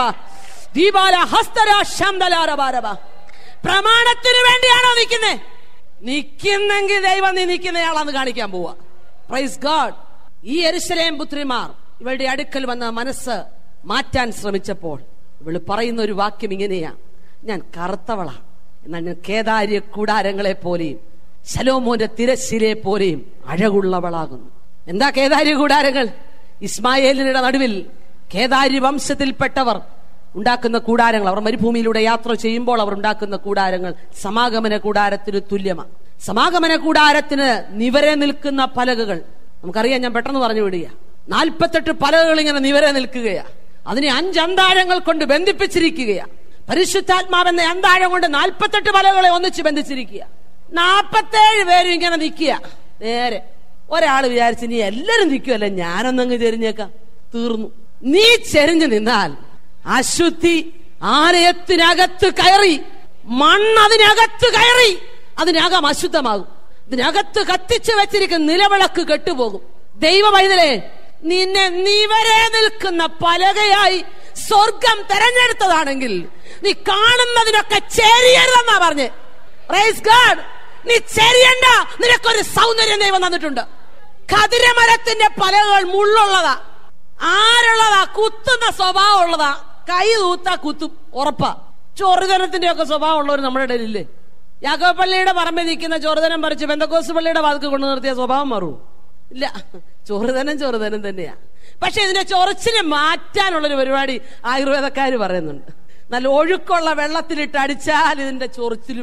ദീപാല ഹസ്തരാ ശന്തലാരബാരബ പ്രമാണത്തിന് വേണ്ടിയാണോ നിൽക്കുന്നേ നിൽക്കുന്നെങ്കിൽ ദൈവം നീ നിൽക്കുന്നയാളാന്ന് കാണിക്കാൻ പോവാ പ്രൈസ് ഗാഡ് ഈ എരുസലേം പുത്രിമാർ ഇവളുടെ അടുക്കൽ വന്ന മനസ്സ് മാറ്റാൻ ശ്രമിച്ചപ്പോൾ ഇവള് പറയുന്ന ഒരു വാക്യം ഇങ്ങനെയാ ഞാൻ കറുത്തവളാ എന്നാൽ ഞാൻ കേദാര്യ കൂടാരങ്ങളെ പോലെയും ശലോമോന്റെ തിരശിലെ പോലെയും അഴകുള്ളവളാകുന്നു എന്താ കേദാര്യ കൂടാരങ്ങൾ ഇസ്മായേലിനുടെ നടുവിൽ കേദാര്യ വംശത്തിൽപ്പെട്ടവർ ഉണ്ടാക്കുന്ന കൂടാരങ്ങൾ അവർ മരുഭൂമിയിലൂടെ യാത്ര ചെയ്യുമ്പോൾ അവർ ഉണ്ടാക്കുന്ന കൂടാരങ്ങൾ സമാഗമന കൂടാരത്തിന് തുല്യമാണ് സമാഗമന കൂടാരത്തിന് നിവരെ നിൽക്കുന്ന പലകകൾ നമുക്കറിയാം ഞാൻ പെട്ടെന്ന് പറഞ്ഞു വിടുക നാൽപ്പത്തെട്ട് പലകകൾ ഇങ്ങനെ നിവരെ നിൽക്കുകയാ അതിനെ അഞ്ചന്താഴങ്ങൾ കൊണ്ട് ബന്ധിപ്പിച്ചിരിക്കുകയാ പരിശുദ്ധാത്മാവെന്ന അന്താഴം കൊണ്ട് നാൽപ്പത്തെട്ട് പലകളെ ഒന്നിച്ച് ബന്ധിച്ചിരിക്കുക നാൽപ്പത്തേഴ് പേരും ഇങ്ങനെ നിൽക്കുക നേരെ ഒരാൾ വിചാരിച്ച് നീ എല്ലാരും നിൽക്കുമല്ലേ ഞാനൊന്നങ്ങ് ചെരിഞ്ഞേക്കാം തീർന്നു നീ ചെരിഞ്ഞു നിന്നാൽ അശുദ്ധി ആലയത്തിനകത്ത് കയറി മണ്ണ് അതിനകത്ത് കയറി അതിനകം അശുദ്ധമാകും ഇതിനകത്ത് കത്തിച്ചു വെച്ചിരിക്കുന്ന നിലവിളക്ക് കെട്ടുപോകും ദൈവ വൈതലേ നിന്നെ നിവരെ നിൽക്കുന്ന പലകയായി സ്വർഗം തെരഞ്ഞെടുത്തതാണെങ്കിൽ നീ കാണുന്നതിനൊക്കെ ചേരിയരുതെന്നാ പറഞ്ഞേ പ്രൈസ് ഗാഡ് നീ ചെരിയണ്ട നിനക്കൊരു സൗന്ദര്യം ദൈവം തന്നിട്ടുണ്ട് കതിരമരത്തിന്റെ പലകൾ മുള്ളുള്ളതാ ആരുള്ളതാ കുത്തുന്ന സ്വഭാവം ഉള്ളതാ കൈ തൂത്താ കുത്തും ഉറപ്പാ ചൊറുതനത്തിന്റെ ഒക്കെ സ്വഭാവം ഉള്ളവർ നമ്മുടെ ഇടയിലില്ലേ യാക്കോപ്പള്ളിയുടെ പറമ്പിൽ നിൽക്കുന്ന ചൊറുതനം പറിച്ച് ബന്ധക്കോസ് പള്ളിയുടെ വാതിക്ക് കൊണ്ടു നിർത്തിയ സ്വഭാവം മാറൂ ഇല്ല ചൊറുതനം ചൊറുതനം തന്നെയാ പക്ഷെ ഇതിന്റെ ചൊറിച്ചിനെ മാറ്റാനുള്ളൊരു പരിപാടി ആയുർവേദക്കാര് പറയുന്നുണ്ട് നല്ല ഒഴുക്കുള്ള വെള്ളത്തിലിട്ട് അടിച്ചാൽ ഇതിന്റെ ചൊറിച്ചിൽ പോകുന്നു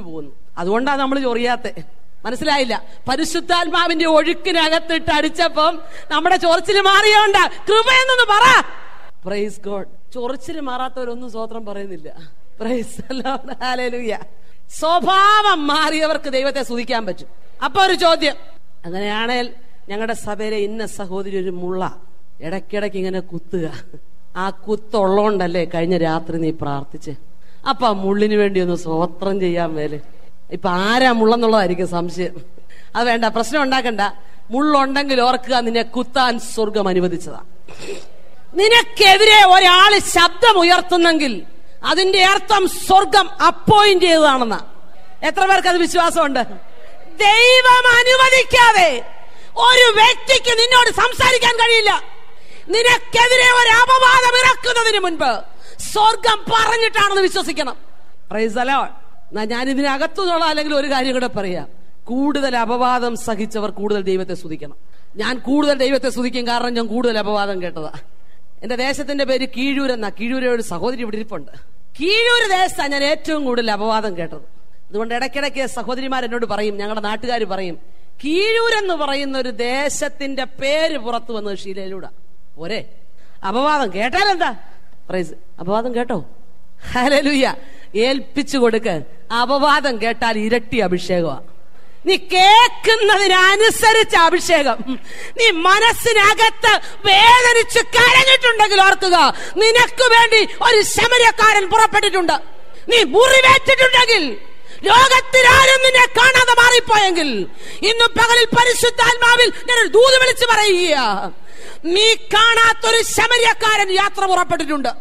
അതുകൊണ്ടാണ് നമ്മൾ ചൊറിയാത്തെ മനസ്സിലായില്ല പരിശുദ്ധാത്മാവിന്റെ ഒഴുക്കിനകത്തിട്ട് അടിച്ചപ്പം നമ്മുടെ ചൊറിച്ചിൽ മാറിയോണ്ട കൃപയെന്നൊന്ന് പറ പ്രൈസ് ഗോഡ് ചൊറിച്ചിൽ മാറാത്തവരൊന്നും സ്വോത്രം പറയുന്നില്ല പ്രൈസ് ഹാലേലൂയ സ്വഭാവം മാറിയവർക്ക് ദൈവത്തെ സ്തുതിക്കാൻ പറ്റും അപ്പൊ ഒരു ചോദ്യം അങ്ങനെയാണേൽ ഞങ്ങളുടെ സഭയിലെ ഇന്ന സഹോദരി ഒരു മുള്ള ഇടയ്ക്കിടയ്ക്ക് ഇങ്ങനെ കുത്തുക ആ കുത്തുള്ളോണ്ടല്ലേ കഴിഞ്ഞ രാത്രി നീ പ്രാർത്ഥിച്ച് അപ്പൊ ആ മുള്ളിന് വേണ്ടി ഒന്ന് സ്വോത്രം ചെയ്യാൻ മേലെ ഇപ്പൊ ആരാ മുള്ളെന്നുള്ളതായിരിക്കും സംശയം അത് വേണ്ട പ്രശ്നം ഉണ്ടാക്കണ്ട മുള്ളുണ്ടെങ്കിൽ ഓർക്കുക നിന്നെ കുത്താൻ സ്വർഗം അനുവദിച്ചതാ നിനക്കെതിരെ ഒരാള് ശബ്ദം ഉയർത്തുന്നെങ്കിൽ അതിന്റെ അർത്ഥം സ്വർഗം അപ്പോയിന്റ് ചെയ്തതാണെന്ന എത്ര പേർക്ക് അത് വിശ്വാസമുണ്ട് ദൈവം അനുവദിക്കാതെ ഒരു വ്യക്തിക്ക് നിന്നോട് സംസാരിക്കാൻ കഴിയില്ല നിനക്കെതിരെ ഒരു അപവാദം ഇറക്കുന്നതിന് മുൻപ് സ്വർഗം പറഞ്ഞിട്ടാണെന്ന് വിശ്വസിക്കണം Praise the Lord. എന്നാ ഞാൻ ഇതിനകത്തുനിന്നുള്ള അല്ലെങ്കിൽ ഒരു കാര്യം കൂടെ പറയാം കൂടുതൽ അപവാദം സഹിച്ചവർ കൂടുതൽ ദൈവത്തെ സ്തുതിക്കണം ഞാൻ കൂടുതൽ ദൈവത്തെ സ്തുതിക്കും കാരണം ഞാൻ കൂടുതൽ അപവാദം കേട്ടതാ എന്റെ ദേശത്തിന്റെ പേര് കീഴൂർ എന്നാ കീഴൂരെ ഒരു സഹോദരി ഇവിടെ ഇരിപ്പുണ്ട് കീഴൂര് ദേശത്താണ് ഞാൻ ഏറ്റവും കൂടുതൽ അപവാദം കേട്ടത് അതുകൊണ്ട് ഇടയ്ക്കിടയ്ക്ക് സഹോദരിമാർ എന്നോട് പറയും ഞങ്ങളുടെ നാട്ടുകാർ പറയും കീഴൂരെന്ന് പറയുന്ന ഒരു ദേശത്തിന്റെ പേര് പുറത്തു വന്നത് ഷീലയിലൂടെ പോരെ അപവാദം കേട്ടാലെന്താ പ്രൈസ് അപവാദം കേട്ടോ ഹലലുയ്യ ഏൽപ്പിച്ചു കൊടുക്ക് അപവാദം കേട്ടാൽ ഇരട്ടി അഭിഷേകമാണ് നീ കേൾക്കുന്നതിനനുസരിച്ച് അഭിഷേകം നീ മനസ്സിനകത്ത് വേദനിച്ച് കരഞ്ഞിട്ടുണ്ടെങ്കിൽ ഓർക്കുക നിനക്ക് വേണ്ടി ഒരു ശമരക്കാരൻ പുറപ്പെട്ടിട്ടുണ്ട് നീ മുറിവേറ്റിട്ടുണ്ടെങ്കിൽ ലോകത്തിലാരും നിന്നെ കാണാതെ മാറിപ്പോയെങ്കിൽ ഇന്ന് പകലിൽ പരിശുദ്ധാത്മാവിൽ ഞാനൊരു ദൂത് വിളിച്ചു പറയുക നീ കാണാത്തൊരു ശമര്യക്കാരൻ യാത്ര പുറപ്പെട്ടിട്ടുണ്ട്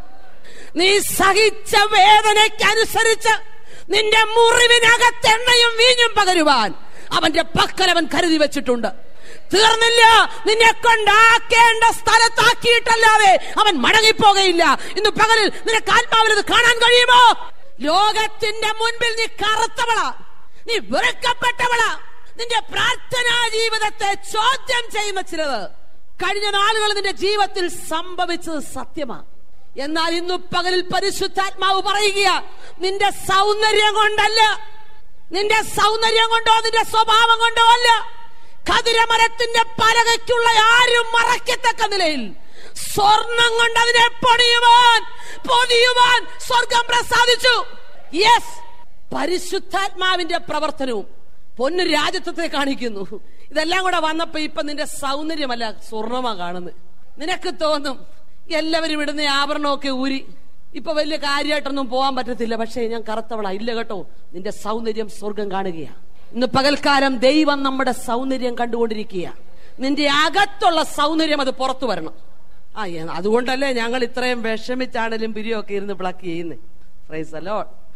നീ സഹിച്ച വേദനയ്ക്കനുസരിച്ച് നിന്റെ മുറിവിനകത്ത് എണ്ണയും വീഞ്ഞും പകരുവാൻ അവന്റെ പക്കൽ അവൻ കരുതി വെച്ചിട്ടുണ്ട് തീർന്നില്ല നിന്നെ കൊണ്ടാക്കേണ്ട സ്ഥലത്താക്കിയിട്ടല്ലാതെ അവൻ മടങ്ങിപ്പോകയില്ല ഇന്ന് പകലിൽ നിനക്ക് ആത്മാവിൽ ഇത് കാണാൻ കഴിയുമോ ലോകത്തിന്റെ മുൻപിൽ നീ കറുത്തവള നീ വെറുക്കപ്പെട്ടവള നിന്റെ പ്രാർത്ഥനാ ജീവിതത്തെ ചോദ്യം ചെയ്യുന്ന ചിലത് കഴിഞ്ഞ നാളുകൾ നിന്റെ ജീവിതത്തിൽ സംഭവിച്ചത് സത്യമാണ് എന്നാൽ ഇന്നു പകലിൽ പരിശുദ്ധാത്മാവ് പറയുക നിന്റെ സൗന്ദര്യം കൊണ്ടല്ല നിന്റെ സൗന്ദര്യം കൊണ്ടോ നിന്റെ സ്വഭാവം കൊണ്ടോ അല്ല കതിരമരത്തിന്റെ പലകയ്ക്കുള്ള ആരും മറക്കത്തക്ക നിലയിൽ സ്വർണം കൊണ്ട് അതിനെ പൊടിയുവാൻ പൊതിയുവാൻ സ്വർഗം പ്രസാദിച്ചു യെസ് പരിശുദ്ധാത്മാവിന്റെ പ്രവർത്തനവും പൊന്നു രാജ്യത്വത്തെ കാണിക്കുന്നു ഇതെല്ലാം കൂടെ വന്നപ്പോ ഇപ്പൊ നിന്റെ സൗന്ദര്യമല്ല സ്വർണമാ കാണുന്നത് നിനക്ക് തോന്നും എല്ലാവരും ഇടുന്ന ആഭരണമൊക്കെ ഊരി ഇപ്പൊ വലിയ കാര്യമായിട്ടൊന്നും പോകാൻ പറ്റത്തില്ല പക്ഷേ ഞാൻ കറുത്തവളാ ഇല്ല കേട്ടോ നിന്റെ സൗന്ദര്യം സ്വർഗം കാണുകയാ ഇന്ന് പകൽക്കാലം ദൈവം നമ്മുടെ സൗന്ദര്യം കണ്ടുകൊണ്ടിരിക്കുക നിന്റെ അകത്തുള്ള സൗന്ദര്യം അത് പുറത്തു വരണം ആ എ- അതുകൊണ്ടല്ലേ ഞങ്ങൾ ഇത്രയും വിഷമിച്ചാണേലും പിരിയൊക്കെ ഇരുന്ന് പ്ലക്ക് ചെയ്യുന്നത് ഫ്രൈസ് അല്ലോ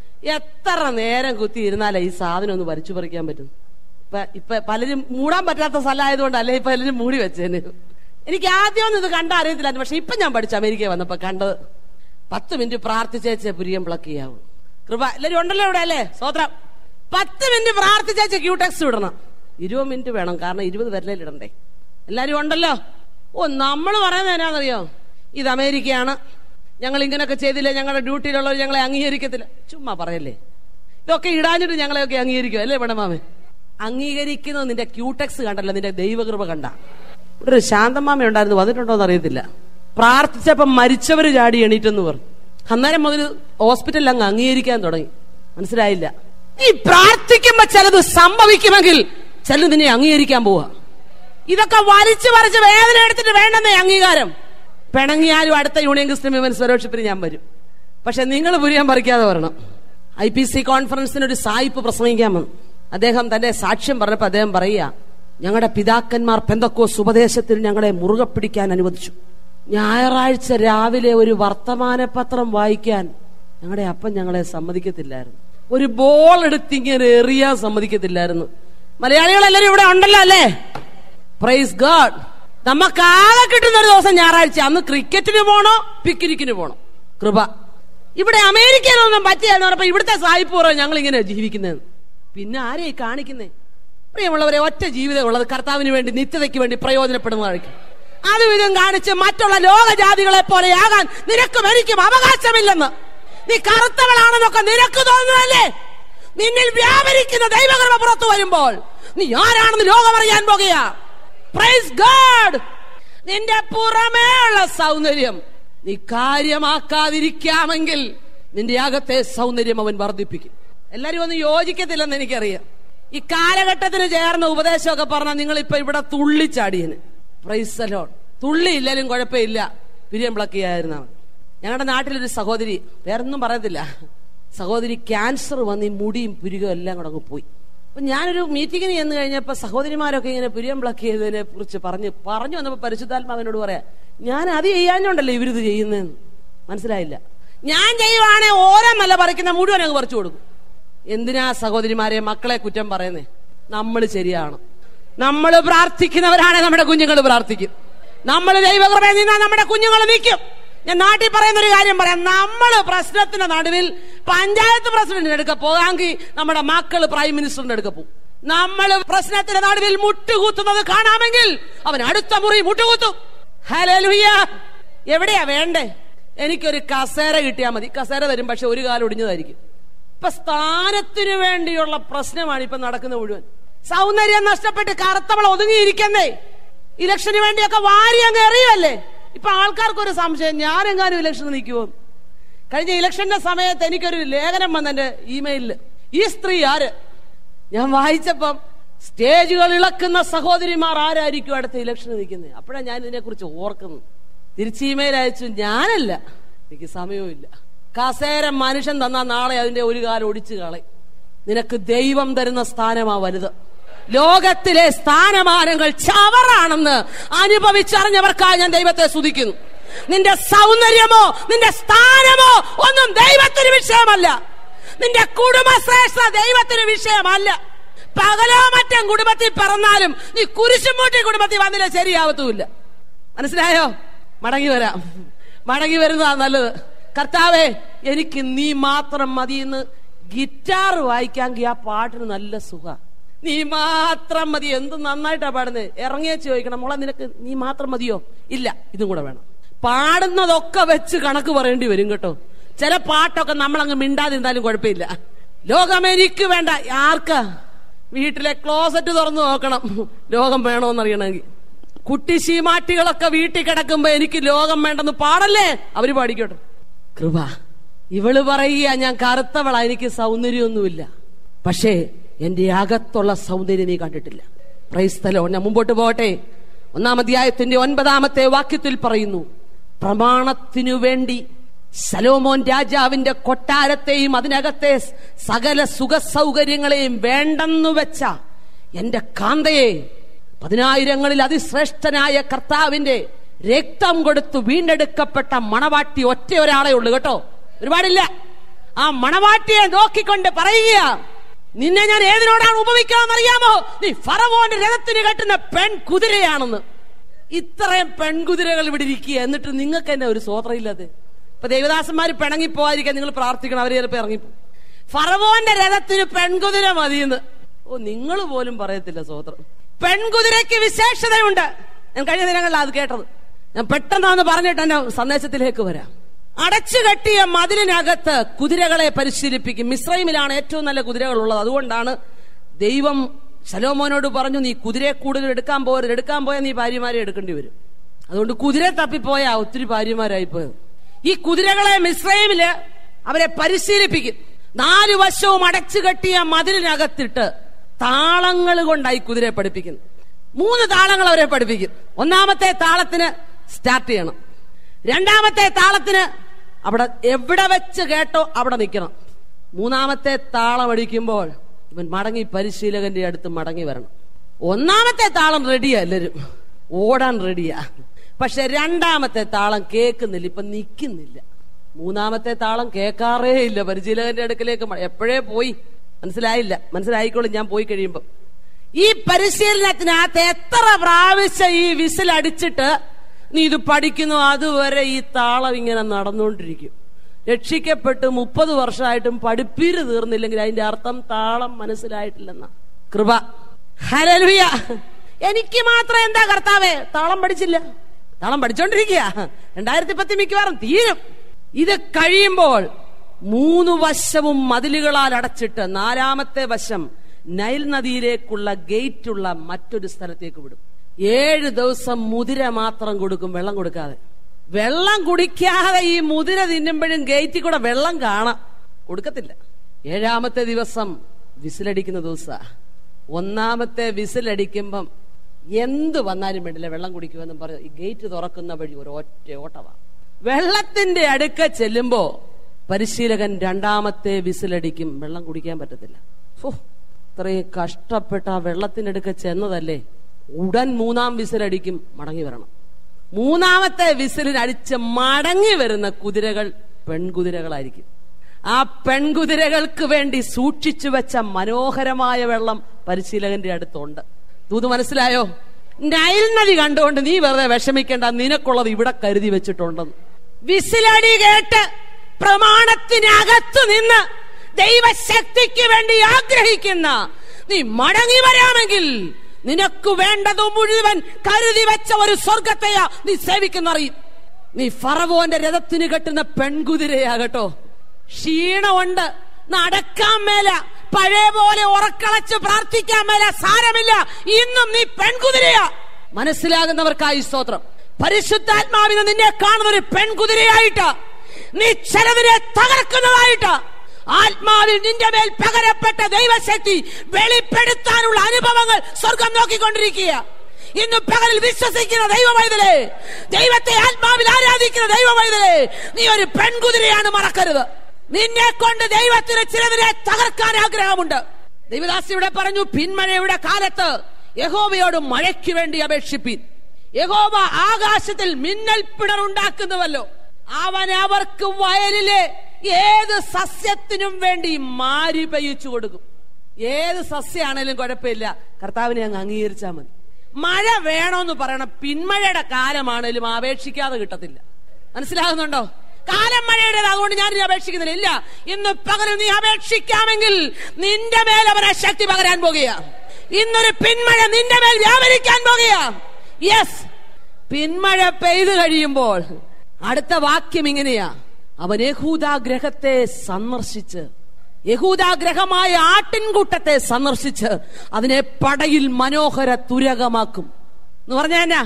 എത്ര നേരം കുത്തി ഇരുന്നാലേ ഈ സാധനം ഒന്ന് വലിച്ചു പറിക്കാൻ പറ്റും ഇപ്പൊ ഇപ്പൊ പലരും മൂടാൻ പറ്റാത്ത സ്ഥലമായതുകൊണ്ടല്ലേ ഇപ്പൊ പലരും മൂടി വെച്ചേന് എനിക്ക് ആദ്യമൊന്നും ഇത് കണ്ട അറിയത്തില്ലായിരുന്നു പക്ഷെ ഇപ്പൊ ഞാൻ പഠിച്ചു അമേരിക്ക വന്നപ്പോ കണ്ടത് പത്ത് മിനിറ്റ് പ്രാർത്ഥിച്ചേച്ചേ പുരിയം പ്ലക്ക് ചെയ്യാവൂ കൃപ എല്ലാരും ഉണ്ടല്ലോ ഇവിടെ അല്ലേ സ്വോത്രം പത്ത് മിനിറ്റ് പ്രാർത്ഥിച്ചേച്ച് ക്യൂടെക്സ് വിടണം ഇരുപത് മിനിറ്റ് വേണം കാരണം ഇരുപത് വരലേ ഇടണ്ടേ എല്ലാരും ഉണ്ടല്ലോ ഓ നമ്മൾ പറയുന്നത് എന്നാന്നറിയോ ഇത് അമേരിക്കയാണ് ഞങ്ങൾ ഇങ്ങനെയൊക്കെ ചെയ്തില്ല ഞങ്ങളുടെ ഡ്യൂട്ടിയിലുള്ളവർ ഞങ്ങളെ അംഗീകരിക്കത്തില്ല ചുമ്മാ പറയല്ലേ ഇതൊക്കെ ഇടാഞ്ഞിട്ട് ഞങ്ങളെയൊക്കെ അംഗീകരിക്കും അല്ലേ മേഡമാമേ അംഗീകരിക്കുന്നത് നിന്റെ ക്യൂടെക്സ് കണ്ടല്ല നിന്റെ ദൈവകൃപ കണ്ട ഇവിടെ ഒരു ശാന്തമാമ ഉണ്ടായിരുന്നു വന്നിട്ടുണ്ടോ എന്ന് അറിയത്തില്ല പ്രാർത്ഥിച്ചപ്പം മരിച്ചവര് ചാടി എണീറ്റെന്ന് പറഞ്ഞു അന്നേരം മുതൽ ഹോസ്പിറ്റലിൽ അങ്ങ് അംഗീകരിക്കാൻ തുടങ്ങി മനസ്സിലായില്ല നീ പ്രാർത്ഥിക്കുമ്പോ ചിലത് സംഭവിക്കുമെങ്കിൽ ചിലത് നിന്നെ അംഗീകരിക്കാൻ പോവാ ഇതൊക്കെ വലിച്ചു പറിച്ച് വേദന എടുത്തിട്ട് വേണ്ടെന്നേ അംഗീകാരം പിണങ്ങിയാലും അടുത്ത യൂണിയൻ ക്രിസ്ത്യൻ വിമൻസ് ഫെലോഷിപ്പിന് ഞാൻ വരും പക്ഷെ നിങ്ങൾ പുരിയാൻ പറിക്കാതെ വരണം ഐ പി സി കോൺഫറൻസിന് ഒരു സായിപ്പ് പ്രസംഗിക്കാൻ വന്നു അദ്ദേഹം തന്റെ സാക്ഷ്യം പറഞ്ഞപ്പോ അദ്ദേഹം പറയുക ഞങ്ങളുടെ പിതാക്കന്മാർ പെന്തക്കോസ് ഉപദേശത്തിൽ ഞങ്ങളെ മുറുകെ പിടിക്കാൻ അനുവദിച്ചു ഞായറാഴ്ച രാവിലെ ഒരു വർത്തമാന പത്രം വായിക്കാൻ ഞങ്ങളുടെ അപ്പൻ ഞങ്ങളെ സമ്മതിക്കത്തില്ലായിരുന്നു ഒരു ബോൾ എടുത്തിങ്ങനെ എറിയാൻ സമ്മതിക്കത്തില്ലായിരുന്നു മലയാളികളെല്ലാരും ഇവിടെ ഉണ്ടല്ലോ അല്ലേ പ്രൈസ് ഗാഡ് നമുക്ക് ആകെ കിട്ടുന്ന ഒരു ദിവസം ഞായറാഴ്ച അന്ന് ക്രിക്കറ്റിന് പോണോ പിക്നിക്കിന് പോണോ കൃപ ഇവിടെ അമേരിക്കയിലൊന്നും പറ്റിയെന്ന് പറഞ്ഞപ്പോ ഇവിടുത്തെ സായിപ്പ് പറയും ഞങ്ങൾ ഇങ്ങനെ ജീവിക്കുന്നത് പിന്നെ ആരെയാ ഈ കാണിക്കുന്നേ പ്രിയമുള്ളവരെ ഒറ്റ ജീവിതം ഉള്ളത് കർത്താവിന് വേണ്ടി നിത്യതയ്ക്ക് വേണ്ടി പ്രയോജനപ്പെടുന്നതായിരിക്കും അതും ഇതും കാണിച്ച് മറ്റുള്ള ലോകജാതികളെ പോലെയാകാൻ നിനക്കും എനിക്കും അവകാശമില്ലെന്ന് നീ കറുത്തവളാണെന്നൊക്കെ നിനക്ക് തോന്നുന്നതല്ലേ നിന്നിൽ വ്യാപരിക്കുന്ന ദൈവകർമ്മ പുറത്തു വരുമ്പോൾ നീ ആരാണെന്ന് ലോകം അറിയാൻ പോകുക പ്രൈസ് ഗാഡ് നിന്റെ പുറമേ ഉള്ള സൗന്ദര്യം നീ കാര്യമാക്കാതിരിക്കാമെങ്കിൽ നിന്റെ അകത്തെ സൗന്ദര്യം അവൻ വർദ്ധിപ്പിക്കും എല്ലാരും ഒന്നും യോജിക്കത്തില്ലെന്ന് എനിക്കറിയാം ഈ കാലഘട്ടത്തിന് ചേർന്ന ഉപദേശമൊക്കെ പറഞ്ഞാൽ നിങ്ങൾ ഇപ്പൊ ഇവിടെ തുള്ളിച്ചാടിയന് പ്രൈസലോൺ തുള്ളി ഇല്ലാലും കുഴപ്പമില്ല പിരിയം പ്ലക്കിയായിരുന്ന ഞങ്ങളുടെ നാട്ടിലൊരു സഹോദരി വേറൊന്നും പറയത്തില്ല സഹോദരി ക്യാൻസർ വന്ന് ഈ മുടിയും പുരുകയും എല്ലാം കൂടെ അങ്ങ് പോയി അപ്പൊ ഞാനൊരു മീറ്റിങ്ങിന് ചെന്ന് കഴിഞ്ഞപ്പോ സഹോദരിമാരൊക്കെ ഇങ്ങനെ പുരിയം പ്ലക്ക് ചെയ്തതിനെ കുറിച്ച് പറഞ്ഞ് പറഞ്ഞു വന്നപ്പോ പരിശുദ്ധാത്മാവിനോട് പറയാ ഞാൻ അത് ചെയ്യാഞ്ഞോണ്ടല്ലേ ഇവരിത് ചെയ്യുന്നതെന്ന് മനസ്സിലായില്ല ഞാൻ ചെയ്യുവാണെ ഓരോ നല്ല പറിക്കുന്ന മുഴുവൻ അങ്ങ് പറിച്ചു കൊടുക്കും എന്തിനാ സഹോദരിമാരെ മക്കളെ കുറ്റം പറയുന്നേ നമ്മൾ ശരിയാണ് നമ്മൾ പ്രാർത്ഥിക്കുന്നവരാണ് നമ്മുടെ കുഞ്ഞുങ്ങൾ പ്രാർത്ഥിക്കും നമ്മൾ ദൈവകൃപയിൽ നിന്നാ നമ്മുടെ കുഞ്ഞുങ്ങൾ നിൽക്കും ഞാൻ നാട്ടിൽ പറയുന്ന ഒരു കാര്യം പറയാം നമ്മൾ പ്രശ്നത്തിന്റെ നടുവിൽ പഞ്ചായത്ത് പ്രസിഡന്റിന്റെ അടുക്ക പോകാമെങ്കിൽ നമ്മുടെ മക്കള് പ്രൈം മിനിസ്റ്ററിന്റെ അടുക്ക പോകും നമ്മൾ പ്രശ്നത്തിന്റെ നടുവിൽ മുട്ടുകൂത്തുന്നത് കാണാമെങ്കിൽ അവൻ അടുത്ത മുറി മുട്ടുകൂത്തും ഹല്ലേലൂയ എവിടെയാ വേണ്ടേ എനിക്കൊരു കസേര കിട്ടിയാൽ മതി കസേര തരും പക്ഷെ ഒരു കാലം ഒടിഞ്ഞതായിരിക്കും ഇപ്പൊ സ്ഥാനത്തിന് വേണ്ടിയുള്ള പ്രശ്നമാണ് ഇപ്പൊ നടക്കുന്ന മുഴുവൻ സൗന്ദര്യം നഷ്ടപ്പെട്ട് കറുത്തവൾ ഒതുങ്ങിയിരിക്കുന്നേ ഇലക്ഷന് വേണ്ടിയൊക്കെ വാരി അങ്ങ് എറിയല്ലേ ഇപ്പൊ ആൾക്കാർക്കൊരു സംശയം ഞാനെങ്ങാനും ഇലക്ഷൻ നിൽക്കുമോ കഴിഞ്ഞ ഇലക്ഷന്റെ സമയത്ത് എനിക്കൊരു ലേഖനം വന്നെന്റെ ഇമെയിലില് ഈ സ്ത്രീ ആര് ഞാൻ വായിച്ചപ്പം സ്റ്റേജുകൾ ഇളക്കുന്ന സഹോദരിമാർ ആരായിരിക്കും അടുത്ത ഇലക്ഷന് നിൽക്കുന്നത് അപ്പോഴാണ് ഞാൻ ഇതിനെ കുറിച്ച് ഓർക്കുന്നത് തിരിച്ച് ഇമെയിൽ അയച്ചു ഞാനല്ല എനിക്ക് സമയവുമില്ല കസേര മനുഷ്യൻ തന്നാ നാളെ അതിന്റെ ഒരു കാലം ഒടിച്ചു കളയും നിനക്ക് ദൈവം തരുന്ന സ്ഥാനമാ വലുത് ലോകത്തിലെ സ്ഥാനമാനങ്ങൾ ചവറാണെന്ന് അനുഭവിച്ചറിഞ്ഞവർക്കായി ഞാൻ ദൈവത്തെ സ്തുതിക്കുന്നു നിന്റെ സൗന്ദര്യമോ നിന്റെ സ്ഥാനമോ ഒന്നും ദൈവത്തിന് വിഷയമല്ല നിന്റെ കുടുംബശ്രേഷ്ഠ ദൈവത്തിന് വിഷയമല്ല പകലോ മറ്റും കുടുംബത്തിൽ പിറന്നാലും നീ കുരിശുമൂട്ടി കുടുംബത്തിൽ വന്നില്ല ശരിയാവത്തുമില്ല മനസ്സിലായോ മടങ്ങി വരാം മടങ്ങി വരുന്നതാ നല്ലത് കർത്താവേ എനിക്ക് നീ മാത്രം മതിയെന്ന് ഗിറ്റാർ വായിക്കാമെങ്കിൽ ആ പാട്ടിന് നല്ല സുഖ നീ മാത്രം മതി എന്ത് നന്നായിട്ടാ പാടുന്നത് ഇറങ്ങിയ ചോദിക്കണം മോളെ നിനക്ക് നീ മാത്രം മതിയോ ഇല്ല ഇതും കൂടെ വേണം പാടുന്നതൊക്കെ വെച്ച് കണക്ക് പറയേണ്ടി വരും കേട്ടോ ചില പാട്ടൊക്കെ നമ്മളങ്ങ് മിണ്ടാതിരുന്നാലും കുഴപ്പമില്ല ലോകം എനിക്ക് വേണ്ട ആർക്കാ വീട്ടിലെ ക്ലോസറ്റ് തുറന്നു നോക്കണം ലോകം വേണോന്നറിയണമെങ്കിൽ കുട്ടി ശീമാട്ടികളൊക്കെ വീട്ടിൽ കിടക്കുമ്പോ എനിക്ക് ലോകം വേണ്ടെന്ന് പാടല്ലേ അവര് പാടിക്കോട്ടെ കൃപ ഇവള് പറയുക ഞാൻ കറുത്തവള എനിക്ക് സൗന്ദര്യമൊന്നുമില്ല പക്ഷേ എന്റെ അകത്തുള്ള സൗന്ദര്യം നീ കണ്ടിട്ടില്ല പ്രൈസ്തലോ ഞാൻ മുമ്പോട്ട് പോകട്ടെ ഒന്നാം അധ്യായത്തിന്റെ ഒൻപതാമത്തെ വാക്യത്തിൽ പറയുന്നു പ്രമാണത്തിനു വേണ്ടി സലോമോൻ രാജാവിന്റെ കൊട്ടാരത്തെയും അതിനകത്തെ സകല സുഖ സൗകര്യങ്ങളെയും വേണ്ടെന്നു വെച്ച എന്റെ കാന്തയെ പതിനായിരങ്ങളിൽ അതിശ്രേഷ്ഠനായ കർത്താവിന്റെ രക്തം കൊടുത്തു വീണ്ടെടുക്കപ്പെട്ട മണവാട്ടി ഒറ്റ ഒരാളെ ഉള്ളു കേട്ടോ ഒരുപാടില്ല ആ മണവാട്ടിയെ നോക്കിക്കൊണ്ട് പറയുക നിന്നെ ഞാൻ ഏതിനോടാണ് ഉപമിക്കാമെന്ന് അറിയാമോ നീ ഫറവോന്റെ രഥത്തിന് കെട്ടുന്ന പെൺ കുതിരയാണെന്ന് ഇത്രയും പെൺകുതിരകൾ ഇവിടെ ഇരിക്കുക എന്നിട്ട് നിങ്ങൾക്ക് തന്നെ ഒരു സ്വോത്രയില്ലാതെ ഇപ്പൊ ദേവദാസന്മാര് പിണങ്ങി പോകാതിരിക്കാൻ നിങ്ങൾ പ്രാർത്ഥിക്കണം അവര് ചിലപ്പോ ഇറങ്ങിപ്പോ ഫറവോന്റെ രഥത്തിന് പെൺകുതിര മതിയെന്ന് ഓ നിങ്ങൾ പോലും പറയത്തില്ല സ്വോത്രം പെൺകുതിരയ്ക്ക് വിശേഷതയുണ്ട് ഞാൻ കഴിഞ്ഞ ദിനങ്ങളിൽ അത് കേട്ടത് ഞാൻ പെട്ടെന്നാന്ന് പറഞ്ഞിട്ട് എന്റെ സന്ദേശത്തിലേക്ക് വരാം അടച്ചു കെട്ടിയ മതിലിനകത്ത് കുതിരകളെ പരിശീലിപ്പിക്കും മിശ്രൈമിലാണ് ഏറ്റവും നല്ല കുതിരകൾ ഉള്ളത് അതുകൊണ്ടാണ് ദൈവം ശലോമോനോട് പറഞ്ഞു നീ കുതിരയെ കൂടുതൽ എടുക്കാൻ പോകരുത് എടുക്കാൻ പോയാൽ നീ ഭാര്യമാരെ എടുക്കേണ്ടി വരും അതുകൊണ്ട് കുതിര തപ്പിപ്പോയാ ഒത്തിരി ഭാര്യമാരായി പോയത് ഈ കുതിരകളെ മിശ്രൈമില് അവരെ പരിശീലിപ്പിക്കും നാല് വശവും അടച്ചു കെട്ടിയ മതിലിനകത്തിട്ട് താളങ്ങൾ കൊണ്ടായി കുതിരയെ പഠിപ്പിക്കുന്നത് മൂന്ന് താളങ്ങൾ അവരെ പഠിപ്പിക്കും ഒന്നാമത്തെ താളത്തിന് സ്റ്റാർട്ട് ചെയ്യണം രണ്ടാമത്തെ താളത്തിന് അവിടെ എവിടെ വെച്ച് കേട്ടോ അവിടെ നിൽക്കണം മൂന്നാമത്തെ താളം അടിക്കുമ്പോൾ ഇവൻ മടങ്ങി പരിശീലകന്റെ അടുത്ത് മടങ്ങി വരണം ഒന്നാമത്തെ താളം റെഡിയാ എല്ലാരും ഓടാൻ റെഡിയാ പക്ഷെ രണ്ടാമത്തെ താളം കേൾക്കുന്നില്ല ഇപ്പൊ നിൽക്കുന്നില്ല മൂന്നാമത്തെ താളം കേൾക്കാറേ ഇല്ല പരിശീലകന്റെ അടുക്കലേക്ക് മ- എപ്പോഴേ പോയി മനസ്സിലായില്ല മനസ്സിലായിക്കോളും ഞാൻ പോയി കഴിയുമ്പോ ഈ പരിശീലനത്തിനകത്ത് എത്ര പ്രാവശ്യം ഈ വിസിൽ അടിച്ചിട്ട് നീ ഇത് പഠിക്കുന്നു അതുവരെ ഈ താളം ഇങ്ങനെ നടന്നുകൊണ്ടിരിക്കും രക്ഷിക്കപ്പെട്ട് മുപ്പത് വർഷമായിട്ടും പഠിപ്പീര് തീർന്നില്ലെങ്കിൽ അതിന്റെ അർത്ഥം താളം മനസ്സിലായിട്ടില്ലെന്ന കൃപ ഹരലുയ എനിക്ക് മാത്രം എന്താ കർത്താവേ താളം പഠിച്ചില്ല താളം പഠിച്ചോണ്ടിരിക്കുക രണ്ടായിരത്തി പത്തി മിക്കവാറും തീരും ഇത് കഴിയുമ്പോൾ മൂന്ന് വശവും മതിലുകളാൽ അടച്ചിട്ട് നാലാമത്തെ വശം നൈൽ നദിയിലേക്കുള്ള ഗേറ്റുള്ള മറ്റൊരു സ്ഥലത്തേക്ക് വിടും ഏഴ് ദിവസം മുതിര മാത്രം കൊടുക്കും വെള്ളം കൊടുക്കാതെ വെള്ളം കുടിക്കാതെ ഈ മുതിര തിന്നുമ്പോഴും ഗേറ്റിൽ കൂടെ വെള്ളം കാണാം കൊടുക്കത്തില്ല ഏഴാമത്തെ ദിവസം വിസിലടിക്കുന്ന ദിവസ ഒന്നാമത്തെ വിസിലടിക്കുമ്പം എന്ത് വന്നാലും വേണ്ടില്ല വെള്ളം കുടിക്കുമെന്നും പറഞ്ഞു ഈ ഗേറ്റ് തുറക്കുന്ന വഴി ഒരു ഒറ്റ ഓട്ടമാണ് വെള്ളത്തിന്റെ അടുക്ക ചെല്ലുമ്പോ പരിശീലകൻ രണ്ടാമത്തെ വിസിലടിക്കും വെള്ളം കുടിക്കാൻ പറ്റത്തില്ല ഫോ ഇത്രയും കഷ്ടപ്പെട്ട ആ വെള്ളത്തിനടുക്ക ചെന്നതല്ലേ ഉടൻ മൂന്നാം വിസിലടിക്കും മടങ്ങി വരണം മൂന്നാമത്തെ വിസിലിനടിച്ച് മടങ്ങി വരുന്ന കുതിരകൾ പെൺകുതിരകളായിരിക്കും ആ പെൺകുതിരകൾക്ക് വേണ്ടി സൂക്ഷിച്ചു വെച്ച മനോഹരമായ വെള്ളം പരിശീലകന്റെ അടുത്തുണ്ട് തൂത് മനസ്സിലായോ നൈൽ നദി കണ്ടുകൊണ്ട് നീ വെറുതെ വിഷമിക്കേണ്ട നിനക്കുള്ളത് ഇവിടെ കരുതി വെച്ചിട്ടുണ്ടെന്ന് വിസിലടി കേട്ട് പ്രമാണത്തിനകത്തു നിന്ന് ദൈവശക്തിക്ക് വേണ്ടി ആഗ്രഹിക്കുന്ന നീ മടങ്ങി വരാമെങ്കിൽ നിനക്ക് വേണ്ടത് മുഴുവൻ കരുതി വെച്ച ഒരു സ്വർഗത്തെയാ നീ സേവിക്കുന്നറിയും നീ ഫറവോന്റെ രഥത്തിന് കെട്ടുന്ന പെൺകുതിരയാകട്ടോ ക്ഷീണമുണ്ട് നടക്കാൻ മേല പഴയ പോലെ ഉറക്കളച്ച് പ്രാർത്ഥിക്കാൻ മേല സാരമില്ല ഇന്നും നീ പെൺകുതിരയാ മനസ്സിലാകുന്നവർക്കായി സ്തോത്രം പരിശുദ്ധാത്മാവിനെ നിന്നെ കാണുന്ന ഒരു പെൺകുതിരയായിട്ട് നീ ചിലതിനെ തകർക്കുന്നതായിട്ട് ആത്മാവിൽ നിന്റെ മേൽ പകരപ്പെട്ട ദൈവശക്തി വെളിപ്പെടുത്താനുള്ള അനുഭവങ്ങൾ സ്വർഗം നോക്കിക്കൊണ്ടിരിക്കുക ഇന്ന് പകലിൽ വിശ്വസിക്കുന്ന ദൈവവൈതലേ ദൈവത്തെ ആത്മാവിൽ ആരാധിക്കുന്ന ദൈവവൈതലേ നീ ഒരു പെൺകുതിരയാണ് മറക്കരുത് നിന്നെ കൊണ്ട് ദൈവത്തിന് ചിലതിനെ തകർക്കാൻ ആഗ്രഹമുണ്ട് ദൈവദാസ് ഇവിടെ പറഞ്ഞു പിന്മഴയുടെ കാലത്ത് യഹോവയോട് മഴയ്ക്ക് വേണ്ടി അപേക്ഷിപ്പിൻ യഹോവ ആകാശത്തിൽ മിന്നൽ പിണറുണ്ടാക്കുന്നുവല്ലോ അവൻ അവർക്ക് വയലിലെ ഏത് സസ്യത്തിനും വേണ്ടി മാരി പെയ്ച്ചു കൊടുക്കും ഏത് സസ്യാണേലും കുഴപ്പമില്ല കർത്താവിനെ അങ്ങ് അംഗീകരിച്ചാൽ മതി മഴ വേണമെന്ന് പറയണം പിന്മഴയുടെ കാലമാണേലും അപേക്ഷിക്കാതെ കിട്ടത്തില്ല മനസ്സിലാകുന്നുണ്ടോ കാലം മഴയുടേത് അതുകൊണ്ട് ഞാൻ ഇനി അപേക്ഷിക്കുന്നില്ല ഇല്ല ഇന്ന് പകരം നീ അപേക്ഷിക്കാമെങ്കിൽ നിന്റെ മേൽ അവനെ ശക്തി പകരാൻ പോകുക ഇന്നൊരു പിന്മഴ നിന്റെ മേൽ വ്യാപരിക്കാൻ പോകുക യെസ് പിന്മഴ പെയ്തു കഴിയുമ്പോൾ അടുത്ത വാക്യം ഇങ്ങനെയാ അവൻ യഹൂദാഗ്രഹത്തെ സന്ദർശിച്ച് യഹൂദാഗ്രഹമായ ആട്ടിൻകൂട്ടത്തെ സന്ദർശിച്ച് അതിനെ പടയിൽ മനോഹര തുരകമാക്കും എന്ന് പറഞ്ഞാ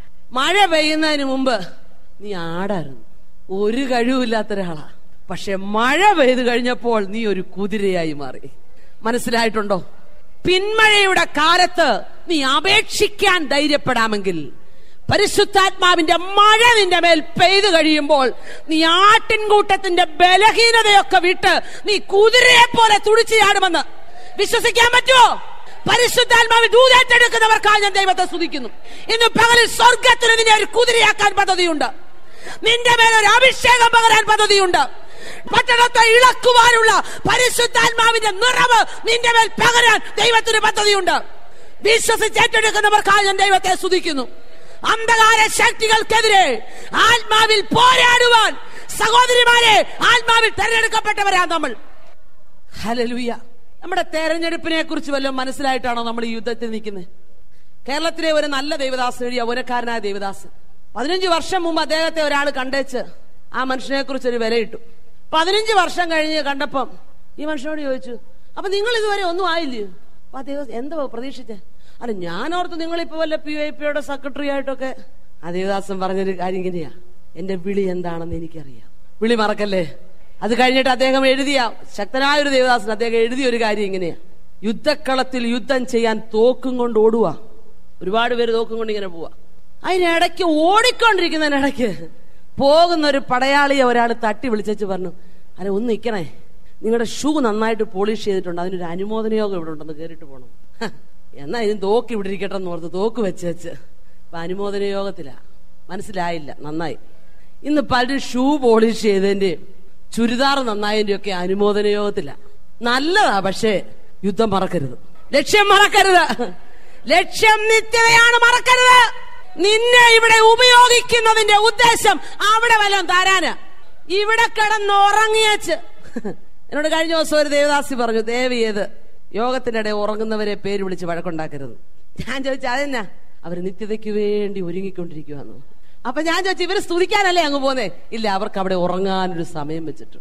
മഴ പെയ്യുന്നതിന് മുമ്പ് നീ ആടായിരുന്നു ഒരു കഴിവില്ലാത്ത ഒരാളാ പക്ഷെ മഴ പെയ്തു കഴിഞ്ഞപ്പോൾ നീ ഒരു കുതിരയായി മാറി മനസ്സിലായിട്ടുണ്ടോ പിന്മഴയുടെ കാലത്ത് നീ അപേക്ഷിക്കാൻ ധൈര്യപ്പെടാമെങ്കിൽ പരിശുദ്ധാത്മാവിന്റെ മഴ നിന്റെ മേൽ പെയ്തു കഴിയുമ്പോൾ നീ ആട്ടിൻകൂട്ടത്തിന്റെ ബലഹീനതയൊക്കെ വിട്ട് നീ കുതിരയെ പോലെ തുടിച്ചു ചാടുമെന്ന് വിശ്വസിക്കാൻ പറ്റുമോ പരിശുദ്ധാത്മാവിൽ ദൂതേറ്റെടുക്കുന്നവർക്കായി ഞാൻ ദൈവത്തെ സ്തുതിക്കുന്നു ഇന്ന് പകലിൽ സ്വർഗത്തിന് നിന്നെ ഒരു കുതിരയാക്കാൻ പദ്ധതിയുണ്ട് നിന്റെ മേൽ ഒരു അഭിഷേകം പകരാൻ പദ്ധതിയുണ്ട് പട്ടണത്തെ ഇളക്കുവാനുള്ള പരിശുദ്ധാത്മാവിന്റെ നിറവ് നിന്റെ മേൽ പകരാൻ ദൈവത്തിന് പദ്ധതിയുണ്ട് വിശ്വസിച്ച് ഏറ്റെടുക്കുന്നവർക്കായി ഞാൻ ദൈവത്തെ സ്തുതിക്കുന്നു അന്ധകാര ശക്തികൾക്കെതിരെ ആത്മാവിൽ പോരാടുവാൻ സഹോദരിമാരെ ആത്മാവിൽ തെരഞ്ഞെടുക്കപ്പെട്ടവരാ നമ്മൾ ഹലലുയ നമ്മുടെ തെരഞ്ഞെടുപ്പിനെ കുറിച്ച് വല്ലതും മനസ്സിലായിട്ടാണോ നമ്മൾ ഈ യുദ്ധത്തിൽ നിൽക്കുന്നത് കേരളത്തിലെ ഒരു നല്ല ദേവദാസ് ഒരു യൗവനക്കാരനായ ദേവദാസ് പതിനഞ്ച് വർഷം മുമ്പ് അദ്ദേഹത്തെ ഒരാൾ കണ്ടേച്ച് ആ മനുഷ്യനെ കുറിച്ച് ഒരു വിലയിട്ടു പതിനഞ്ച് വർഷം കഴിഞ്ഞ് കണ്ടപ്പം ഈ മനുഷ്യനോട് ചോദിച്ചു അപ്പൊ നിങ്ങൾ ഇതുവരെ ഒന്നും ആയില്ലയോ അപ്പൊ അദ്ദേഹം എന്താ പ്രതീക്ഷിച്ചേ അല്ല ഞാൻ ഓർത്ത് നിങ്ങളിപ്പോ വല്ല പി ഐ പിയുടെ സെക്രട്ടറി ആയിട്ടൊക്കെ ആ ദേവദാസൻ പറഞ്ഞൊരു കാര്യം ഇങ്ങനെയാ എന്റെ വിളി എന്താണെന്ന് എനിക്കറിയാം വിളി മറക്കല്ലേ അത് കഴിഞ്ഞിട്ട് അദ്ദേഹം എഴുതിയ ശക്തനായ ഒരു ദേവദാസൻ അദ്ദേഹം എഴുതിയ ഒരു കാര്യം ഇങ്ങനെയാ യുദ്ധക്കളത്തിൽ യുദ്ധം ചെയ്യാൻ തോക്കും കൊണ്ട് ഓടുക ഒരുപാട് പേര് തോക്കും കൊണ്ട് ഇങ്ങനെ പോവാ അതിനിടയ്ക്ക് ഓടിക്കൊണ്ടിരിക്കുന്നതിനിടയ്ക്ക് പോകുന്ന ഒരു പടയാളിയെ ഒരാൾ തട്ടി വിളിച്ചു പറഞ്ഞു അല്ല ഒന്ന് നിൽക്കണേ നിങ്ങളുടെ ഷൂ നന്നായിട്ട് പോളിഷ് ചെയ്തിട്ടുണ്ട് അതിനൊരു അനുമോദന യോഗം ഇവിടെ ഉണ്ടെന്ന് കയറിയിട്ട് പോകണം ഹ, എന്നാ ഇതിന് തോക്ക് ഇവിടെ ഇരിക്കട്ടെ എന്ന് ഓർത്ത് തോക്ക് വെച്ച് വെച്ച് അപ്പൊ അനുമോദന യോഗത്തിലാ മനസ്സിലായില്ല നന്നായി ഇന്ന് പലരും ഷൂ പോളിഷ് ചെയ്തതിന്റെയും ചുരിദാർ നന്നായതിന്റെ ഒക്കെ അനുമോദന യോഗത്തില നല്ലതാ പക്ഷേ യുദ്ധം മറക്കരുത് ലക്ഷ്യം മറക്കരുത് ലക്ഷ്യം നിത്യതയാണ് മറക്കരുത് നിന്നെ ഇവിടെ ഉപയോഗിക്കുന്നതിന്റെ ഉദ്ദേശം അവിടെ വല്ലതും തരാന് ഇവിടെ കിടന്ന് ഉറങ്ങിയച്ച് എന്നോട് കഴിഞ്ഞ ദിവസം ഒരു ദേവദാസി പറഞ്ഞു ദേവി ഏത് യോഗത്തിനിടെ ഉറങ്ങുന്നവരെ പേര് വിളിച്ച് വഴക്കുണ്ടാക്കരുത് ഞാൻ ചോദിച്ചു അതെന്നാ അവർ നിത്യതയ്ക്ക് വേണ്ടി ഒരുങ്ങിക്കൊണ്ടിരിക്കുവാന്നു അപ്പൊ ഞാൻ ചോദിച്ചു ഇവര് സ്തുതിക്കാനല്ലേ അങ്ങ് പോന്നേ ഇല്ല അവർക്ക് അവിടെ ഉറങ്ങാനൊരു സമയം വെച്ചിട്ടുണ്ട്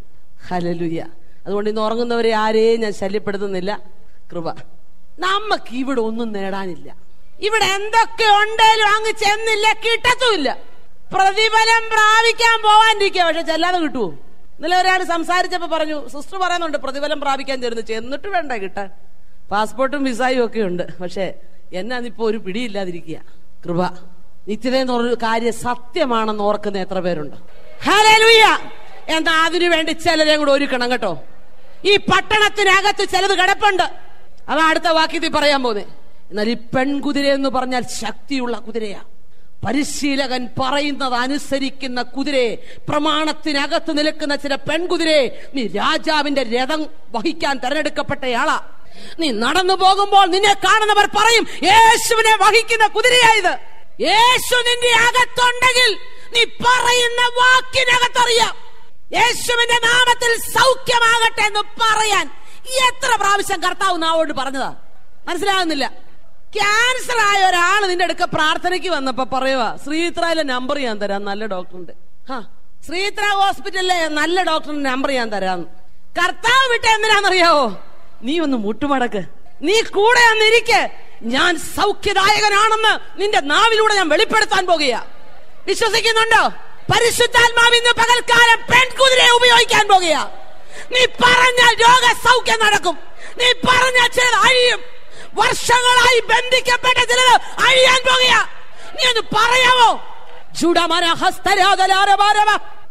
ഹലലുയ അതുകൊണ്ട് ഇന്ന് ഉറങ്ങുന്നവരെ ആരെയും ഞാൻ ശല്യപ്പെടുത്തുന്നില്ല കൃപ നമുക്ക് ഇവിടെ ഒന്നും നേടാനില്ല ഇവിടെ എന്തൊക്കെ ഉണ്ടേലും അങ്ങ് ചെന്നില്ല കിട്ടത്തുമില്ല പ്രതിഫലം പ്രാപിക്കാൻ പോവാണ്ടിരിക്കുക പക്ഷെ ചെല്ലാതെ കിട്ടുമോ ഇന്നലെ ഒരാൾ സംസാരിച്ചപ്പോ പറഞ്ഞു സിസ്റ്റർ പറയുന്നുണ്ട് പ്രതിഫലം പ്രാപിക്കാൻ ചേരുന്നു ചെന്നിട്ട് വേണ്ട കിട്ടാൻ പാസ്പോർട്ടും വിസായും ഒക്കെ ഉണ്ട് പക്ഷെ എന്നാന്നിപ്പോ ഒരു പിടിയില്ലാതിരിക്കുക കൃപ നിത്യത എന്ന് പറഞ്ഞൊരു കാര്യം സത്യമാണെന്ന് ഓർക്കുന്ന എത്ര പേരുണ്ട് ഹല്ലേലൂയ എന്നാ അതിനു വേണ്ടി ചിലരെയും കൂടെ ഒരുക്കണം കേട്ടോ ഈ പട്ടണത്തിനകത്ത് ചിലത് കിടപ്പുണ്ട് അതാ അടുത്ത വാക്യത്തിൽ പറയാൻ പോന്നെ എന്നാൽ ഈ പെൺകുതിര എന്ന് പറഞ്ഞാൽ ശക്തിയുള്ള കുതിരയാ പരിശീലകൻ പറയുന്നത് അനുസരിക്കുന്ന കുതിരയെ പ്രമാണത്തിനകത്ത് നിൽക്കുന്ന ചില പെൺകുതിരയെ നീ രാജാവിന്റെ രഥം വഹിക്കാൻ തെരഞ്ഞെടുക്കപ്പെട്ടയാളാ നീ നടന്നു പോകുമ്പോൾ നിന്നെ കാണുന്നവർ പറയും യേശുവിനെ വഹിക്കുന്ന കുതിരയായത് യേശു നിന്റെ അകത്തുണ്ടെങ്കിൽ നീ പറയുന്ന വാക്കിനകത്തറിയാം യേശുവിന്റെ നാമത്തിൽ സൗഖ്യമാകട്ടെ എന്ന് പറയാൻ എത്ര പ്രാവശ്യം കർത്താവ് നാവോട് പറഞ്ഞതാ മനസ്സിലാകുന്നില്ല ക്യാൻസർ ആയ ഒരാൾ നിന്റെ അടുക്ക പ്രാർത്ഥനയ്ക്ക് വന്നപ്പോ പറയുക ശ്രീത്രയിലെ നമ്പർ ഞാൻ തരാം നല്ല ഡോക്ടറിന്റെ ഹാ ശ്രീത്ര ഹോസ്പിറ്റലിലെ നല്ല ഡോക്ടറിന്റെ നമ്പർ ഞാൻ തരാം കർത്താവ് വിട്ട എന്തിനാണെന്നറിയാവോ നീ ഒന്ന് മുട്ടുമടക്ക് നീ കൂടെ ഒന്നിരിക്കെ ഞാൻ സൗഖ്യദായകനാണെന്ന് നിന്റെ നാവിലൂടെ ഞാൻ വെളിപ്പെടുത്താൻ പോകുക വിശ്വസിക്കുന്നുണ്ടോ പരിശുദ്ധാത്മാവ് ഇന്ന് പകൽക്കാലം പെൺകുതിരയെ ഉപയോഗിക്കാൻ പോകുക നീ പറഞ്ഞാൽ രോഗസൗഖ്യം നടക്കും നീ പറഞ്ഞാൽ ചിലത് അഴിയും വർഷങ്ങളായി ബന്ധിക്കപ്പെട്ട ചിലത് അഴിയാൻ പോകുക നീ ഒന്ന് പറയാമോ ചുടമന ഹസ്തരാതലാരവാരവ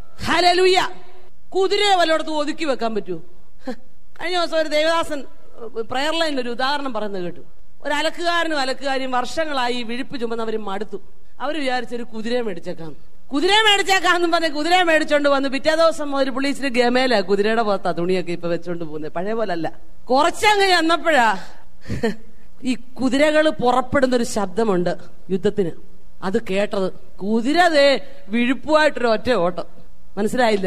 ഹലലുയ കുതിരയെ വല്ലയിടത്ത് ഒതുക്കി വെക്കാൻ പറ്റൂ കഴിഞ്ഞ ദിവസം ഒരു ദേവദാസൻ പ്രയർ ലൈനിൽ ഒരു ഉദാഹരണം പറയുന്നത് കേട്ടു ഒരു അലക്കുകാരനും അലക്കുകാരിയും വർഷങ്ങളായി ഈ വിഴിപ്പ് ചുമന്നവരും മടുത്തു അവർ വിചാരിച്ചൊരു കുതിരയെ മേടിച്ചേക്കാം കുതിരയെ മേടിച്ചേക്കാന്നും പറഞ്ഞ് കുതിരയെ മേടിച്ചോണ്ട് വന്ന് പിറ്റേ ദിവസം ഒരു പുള്ളി ഇച്ചിരി ഗമേല കുതിരയുടെ പുറത്താ തുണിയൊക്കെ ഇപ്പൊ വെച്ചോണ്ട് പോകുന്നത് പഴയ പോലല്ല കുറച്ചങ്ങ് ചെന്നപ്പോഴാ ഈ കുതിരകൾ പുറപ്പെടുന്ന ഒരു ശബ്ദമുണ്ട് യുദ്ധത്തിന് അത് കേട്ടത് കുതിര ദേ വിഴുപ്പുമായിട്ടൊരു ഒറ്റ ഓട്ടം മനസ്സിലായില്ല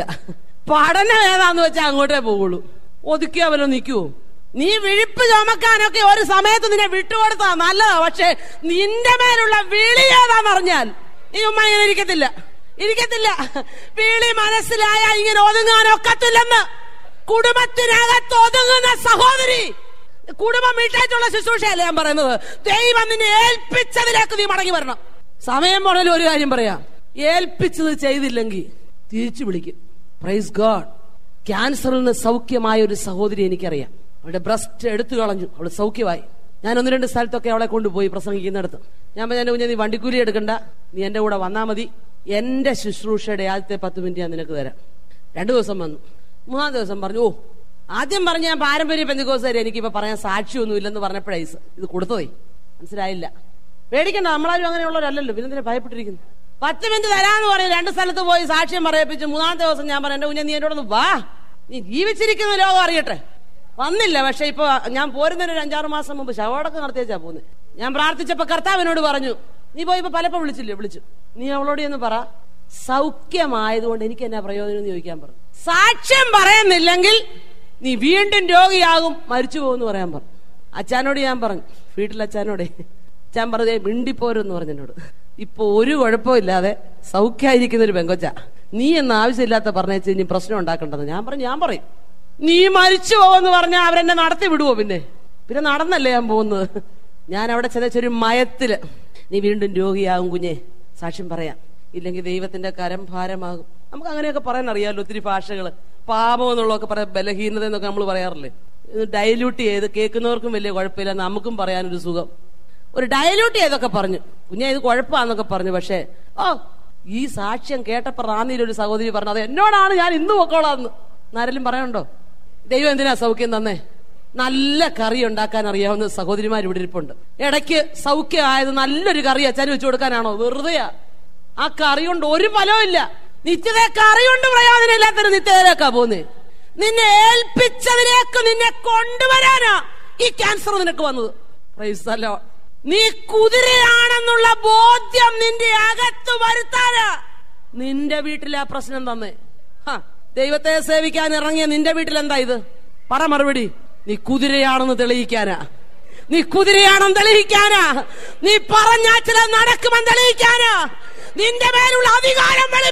പഠനം ഏതാന്ന് വെച്ചാൽ അങ്ങോട്ടേ പോകുള്ളൂ ഒതുക്കി അവനോ നിൽക്കുവോ നീ വിഴിപ്പ് ചുമക്കാനൊക്കെ ഒരു സമയത്ത് നിന്നെ വിട്ടുകൊടുത്താ നല്ലതാ പക്ഷെ നിന്റെ മേലുള്ള വിളി ഏതാന്നറിഞ്ഞാൽ നീ ഉമ്മ ഇങ്ങനെ ഇരിക്കത്തില്ല ഇരിക്കത്തില്ല വിളി മനസ്സിലായ ഇങ്ങനെ ഒതുങ്ങാൻ ഒക്കത്തില്ലെന്ന് കുടുംബത്തിനകത്ത് ഒതുങ്ങുന്ന സഹോദരി കുടുംബം വീട്ടായിട്ടുള്ള ശുശ്രൂഷയല്ല ഞാൻ പറയുന്നത് ദൈവം നിന്നെ ഏൽപ്പിച്ചതിലേക്ക് നീ മടങ്ങി വരണം സമയം പോണേലും ഒരു കാര്യം പറയാം ഏൽപ്പിച്ചത് ചെയ്തില്ലെങ്കിൽ തിരിച്ചു വിളിക്കും പ്രൈസ് ഗോഡ് ക്യാൻസറിൽ നിന്ന് സൗഖ്യമായ ഒരു സഹോദരി എനിക്കറിയാം അവളുടെ ബ്രസ്റ്റ് എടുത്തു കളഞ്ഞു അവള് സൗഖ്യമായി ഞാൻ ഒന്ന് രണ്ട് സ്ഥലത്തൊക്കെ അവളെ കൊണ്ടുപോയി പ്രസംഗിക്കുന്നിടത്ത് ഞാൻ പറഞ്ഞു കുഞ്ഞെ നീ വണ്ടിക്കൂലി എടുക്കണ്ട നീ എന്റെ കൂടെ വന്നാ മതി എന്റെ ശുശ്രൂഷയുടെ ആദ്യത്തെ പത്ത് മിനിറ്റ് ഞാൻ നിനക്ക് തരാം രണ്ടു ദിവസം വന്നു മൂന്നാം ദിവസം പറഞ്ഞു ഓ ആദ്യം പറഞ്ഞ ഞാൻ പാരമ്പര്യ പെന്തുകോസാരി എനിക്കിപ്പോ പറയാൻ സാക്ഷിയൊന്നും ഇല്ലെന്ന് പറഞ്ഞപ്പോഴേ ഇത് ഇത് കൊടുത്തതേ മനസ്സിലായില്ല പേടിക്കണ്ട നമ്മളാരും അങ്ങനെയുള്ളവരല്ലല്ലോ പിന്നെ എന്തിനാ ഭയപ്പെട്ടിരിക്കുന്നു പത്ത് മിനിറ്റ് തരാന്ന് പറയും രണ്ട് സ്ഥലത്ത് പോയി സാക്ഷ്യം പറയിപ്പിച്ച് മൂന്നാമത്തെ ദിവസം ഞാൻ പറഞ്ഞു എന്റെ കുഞ്ഞെ നീ എന്നോട് ഒന്ന് വാ നീ ജീവിച്ചിരിക്കുന്ന ലോകം അറിയട്ടെ വന്നില്ല പക്ഷെ ഇപ്പൊ ഞാൻ പോരുന്നതിന് ഒരു അഞ്ചാറ് മാസം മുമ്പ് ശവടക്കം നടത്തിയാ പോകുന്നത് ഞാൻ പ്രാർത്ഥിച്ചപ്പോ കർത്താവിനോട് പറഞ്ഞു നീ പോയി ഇപ്പൊ പലപ്പോ വിളിച്ചില്ലേ വിളിച്ചു നീ അവളോട് എന്ന് പറ സൗഖ്യമായതുകൊണ്ട് എനിക്ക് എന്നാ പ്രയോജനം എന്ന് ചോദിക്കാൻ പറഞ്ഞു സാക്ഷ്യം പറയുന്നില്ലെങ്കിൽ നീ വീണ്ടും രോഗിയാകും മരിച്ചു പോകുമെന്ന് പറയാൻ പറഞ്ഞു അച്ഛനോട് ഞാൻ പറഞ്ഞു വീട്ടിൽ അച്ഛനോടെ അച്ഛൻ പറഞ്ഞേ മിണ്ടിപ്പോരെന്ന് പറഞ്ഞെന്നോട് ഇപ്പൊ ഒരു കുഴപ്പമില്ലാതെ സൗഖ്യമായിരിക്കുന്ന ഒരു പെങ്കൊച്ച നീ എന്ന് ആവശ്യമില്ലാത്ത പറഞ്ഞേച്ച് ഇനി പ്രശ്നം ഉണ്ടാക്കേണ്ടത് ഞാൻ പറഞ്ഞു ഞാൻ പറയും നീ മരിച്ചു പോകുമെന്ന് പറഞ്ഞാൽ അവരെന്നെ നടത്തി വിടുവോ പിന്നെ പിന്നെ നടന്നല്ലേ ഞാൻ പോകുന്നത് ഞാൻ അവിടെ ചെന്നൊരു മയത്തില് നീ വീണ്ടും രോഗിയാകും കുഞ്ഞെ സാക്ഷ്യം പറയാം ഇല്ലെങ്കിൽ ദൈവത്തിന്റെ കരം ഭാരമാകും നമുക്ക് അങ്ങനെയൊക്കെ പറയാൻ അറിയാമല്ലോ ഒത്തിരി ഭാഷകള് പാപം എന്നുള്ളതൊക്കെ പറയാം ബലഹീനത എന്നൊക്കെ നമ്മൾ പറയാറില്ലേ ഇത് ഡൈല്യൂട്ട് ചെയ്ത് കേൾക്കുന്നവർക്കും വലിയ കുഴപ്പമില്ല നമുക്കും പറയാനൊരു സുഖം ഒരു ഡയലൂട്ട് ചെയ്തൊക്കെ പറഞ്ഞു കുഞ്ഞെ ഇത് കുഴപ്പമാന്നൊക്കെ പറഞ്ഞു പക്ഷേ ഓ ഈ സാക്ഷ്യം കേട്ടപ്പോ റാന്നിയിൽ ഒരു സഹോദരി പറഞ്ഞു അത് എന്നോടാണ് ഞാൻ ഇന്ന് പൊക്കോളാന്ന് ആരെങ്കിലും പറയണ്ടോ ദൈവം എന്തിനാ സൗഖ്യം തന്നേ നല്ല കറി ഉണ്ടാക്കാൻ അറിയാവുന്ന സഹോദരിമാർ ഇവിടെ ഇരിപ്പുണ്ട് ഇടയ്ക്ക് സൗഖ്യമായത് നല്ലൊരു കറി അച്ഛന് വെച്ചു കൊടുക്കാനാണോ വെറുതെയാ ആ കറി കൊണ്ട് ഒരു ഫലവും ഇല്ല നിത്യത കറി കൊണ്ട് പ്രയോജനമില്ലാത്തൊരു നിത്യതയിലേക്കാ പോകുന്നേ നിന്നെ ഏൽപ്പിച്ചതിലേക്ക് നിന്നെ കൊണ്ടുവരാനാ ഈ ക്യാൻസർ നിനക്ക് വന്നത് Praise the Lord. നീ കുതിരയാണെന്നുള്ള ബോധ്യം നിന്റെ അകത്ത് വരുത്താനാ നിന്റെ വീട്ടിലെ ആ പ്രശ്നം തന്നെ ഹ, ദൈവത്തെ സേവിക്കാൻ ഇറങ്ങിയ നിന്റെ വീട്ടിൽ എന്താ ഇത് പറ മറുപടി നീ കുതിരയാണെന്ന് തെളിയിക്കാനാ നീ കുതിരയാണെന്ന് തെളിയിക്കാനാ നീ പറഞ്ഞാ ചില നടക്കുമെന്ന് തെളിയിക്കാനാ നിന്റെ മേലുള്ള അധികാരം വെളിപ്പെടുത്താനാ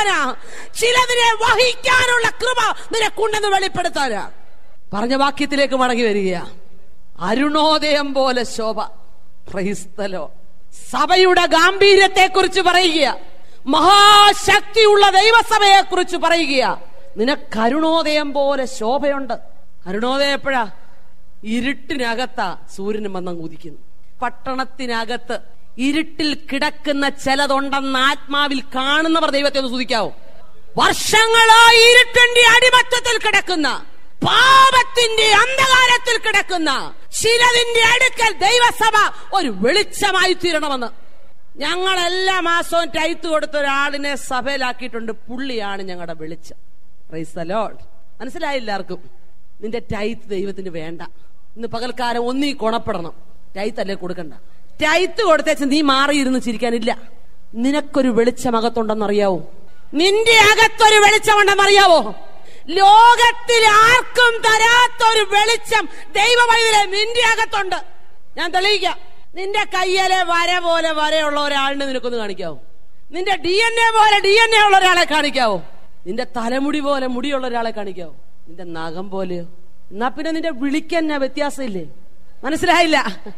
വെളിപ്പെടുത്താനാ ചിലതിനെ വഹിക്കാനുള്ള കൃപ നിനക്കുണ്ടെന്ന് വെളിപ്പെടുത്താനാ പറഞ്ഞ വാക്യത്തിലേക്ക് മടങ്ങി വരികയാ അരുണോദയം പോലെ ശോഭ ക്രൈസ്തലോ സഭയുടെ ഗാംഭീര്യത്തെ കുറിച്ച് പറയുക മഹാശക്തിയുള്ള ദൈവസഭയെ കുറിച്ച് പറയുക നിനക്ക് അരുണോദയം പോലെ ശോഭയുണ്ട് അരുണോദയം എപ്പോഴാ ഇരുട്ടിനകത്താ സൂര്യനും വന്നങ്ങ് ഉദിക്കുന്നു പട്ടണത്തിനകത്ത് ഇരുട്ടിൽ കിടക്കുന്ന ചിലതുണ്ടെന്ന് ആത്മാവിൽ കാണുന്നവർ ദൈവത്തെ ഒന്ന് സ്തുതിക്കാവോ വർഷങ്ങളായി ഇരുട്ടിന്റെ അടിമത്തത്തിൽ കിടക്കുന്ന പാപത്തിന്റെ അന്ധകാരത്തിൽ കിടക്കുന്ന ചിലതിന്റെ അടുക്കൽ ദൈവസഭ ഒരു വെളിച്ചമായി തീരണമെന്ന് ഞങ്ങൾ എല്ലാ മാസവും ടൈത്ത് കൊടുത്ത ഒരാളിനെ സഭയിലാക്കിയിട്ടുണ്ട് പുള്ളിയാണ് ഞങ്ങളുടെ വെളിച്ചം Praise the Lord. മനസ്സിലായില്ല ആർക്കും നിന്റെ ടൈത്ത് ദൈവത്തിന് വേണ്ട ഇന്ന് പകൽക്കാലം ഒന്നീ കൊണപ്പെടണം ടൈത്ത് അല്ലേ കൊടുക്കണ്ട ടൈത്ത് കൊടുത്തേച്ച് നീ മാറിയിരുന്ന് ചിരിക്കാനില്ല നിനക്കൊരു വെളിച്ചം അകത്തുണ്ടെന്നറിയാവോ നിന്റെ അകത്തൊരു വെളിച്ചമുണ്ടെന്നറിയാവോ ലോകത്തിൽ ആർക്കും തരാത്തൊരു വെളിച്ചം ദൈവവൈദ്യ നിന്റെ അകത്തുണ്ട് ഞാൻ തെളിയിക്കാം നിന്റെ കയ്യിലെ വര പോലെ വരയുള്ള ഒരാളിനെ നിനക്കൊന്ന് കാണിക്കാവോ നിന്റെ ഡി എൻ എ പോലെ ഡി എൻ എ ഉള്ള ഒരാളെ കാണിക്കാവോ നിന്റെ തലമുടി പോലെ മുടിയുള്ള ഒരാളെ കാണിക്കാവോ നിന്റെ നഖം പോലെയോ എന്നാ പിന്നെ നിന്റെ വിളിക്കന്നെ വ്യത്യാസമില്ലേ മനസ്സിലായില്ല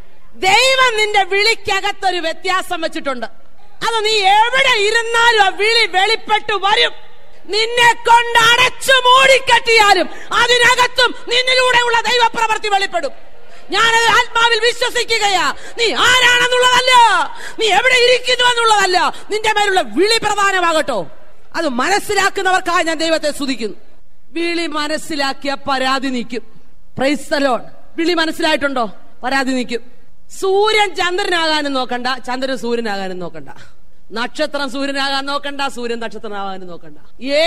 ദൈവം നിന്റെ വിളിക്കകത്തൊരു വ്യത്യാസം വെച്ചിട്ടുണ്ട് അത് നീ എവിടെ ഇരുന്നാലും ആ വിളി വെളിപ്പെട്ടു വരും നിന്നെ കൊണ്ട് അടച്ചു മൂടിക്കെട്ടിയാലും അതിനകത്തും നിന്നിലൂടെയുള്ള ദൈവപ്രവൃത്തി വെളിപ്പെടും ഞാനത് ആത്മാവിൽ വിശ്വസിക്കുകയാ നീ ആരാണെന്നുള്ളതല്ല നീ എവിടെ ഇരിക്കുന്നു എന്നുള്ളതല്ല നിന്റെ മേലുള്ള വിളി പ്രധാനമാകട്ടോ അത് മനസ്സിലാക്കുന്നവർക്കായി ഞാൻ ദൈവത്തെ സ്തുതിക്കുന്നു വിളി മനസ്സിലാക്കിയ പരാതി നീക്കും പ്രൈസ്തലോൺ വിളി മനസ്സിലായിട്ടുണ്ടോ പരാതി നീക്കും സൂര്യൻ ചന്ദ്രനാകാനും നോക്കണ്ട ചന്ദ്രൻ സൂര്യനാകാനും നോക്കണ്ട നക്ഷത്രം സൂര്യനാകാൻ നോക്കണ്ട സൂര്യൻ നക്ഷത്രനാകാനും നോക്കണ്ട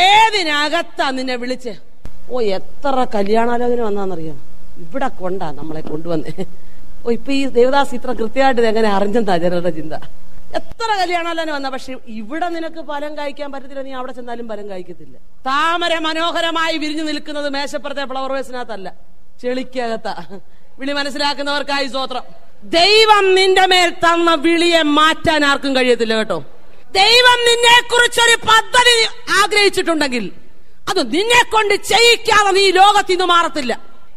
ഏതിനകത്താ നിന്നെ വിളിച്ച് ഓ എത്ര കല്യാണാലോചന വന്നാന്നറിയാം ഇവിടെ കൊണ്ടാ നമ്മളെ കൊണ്ടുവന്നേ ഓ ഇപ്പൊ ഈ ദേവദാസ് ഇത്ര കൃത്യമായിട്ട് ഇത് എങ്ങനെ അറിഞ്ഞെന്നാ ജനങ്ങളുടെ ചിന്ത എത്ര കല്യാണാലോചന വന്ന പക്ഷെ ഇവിടെ നിനക്ക് ഫലം കഴിക്കാൻ പറ്റത്തില്ല നീ അവിടെ ചെന്നാലും ഫലം കഴിക്കത്തില്ല താമര മനോഹരമായി വിരിഞ്ഞു നിൽക്കുന്നത് മേശപ്പുറത്തെ ഫ്ലവർ വേസിനകത്തല്ല ചെളിക്കകത്താ വിളി മനസ്സിലാക്കുന്നവർക്കായി സ്വോത്രം ദൈവം നിന്റെ മേൽ തന്ന വിളിയെ മാറ്റാൻ ആർക്കും കഴിയത്തില്ല കേട്ടോ ദൈവം നിന്നെ കുറിച്ചൊരു പദ്ധതി ആഗ്രഹിച്ചിട്ടുണ്ടെങ്കിൽ അത് നിന്നെ കൊണ്ട് ചെയ്യിക്കാതെ നീ ലോകത്തിൽ നിന്ന് മാറത്തില്ല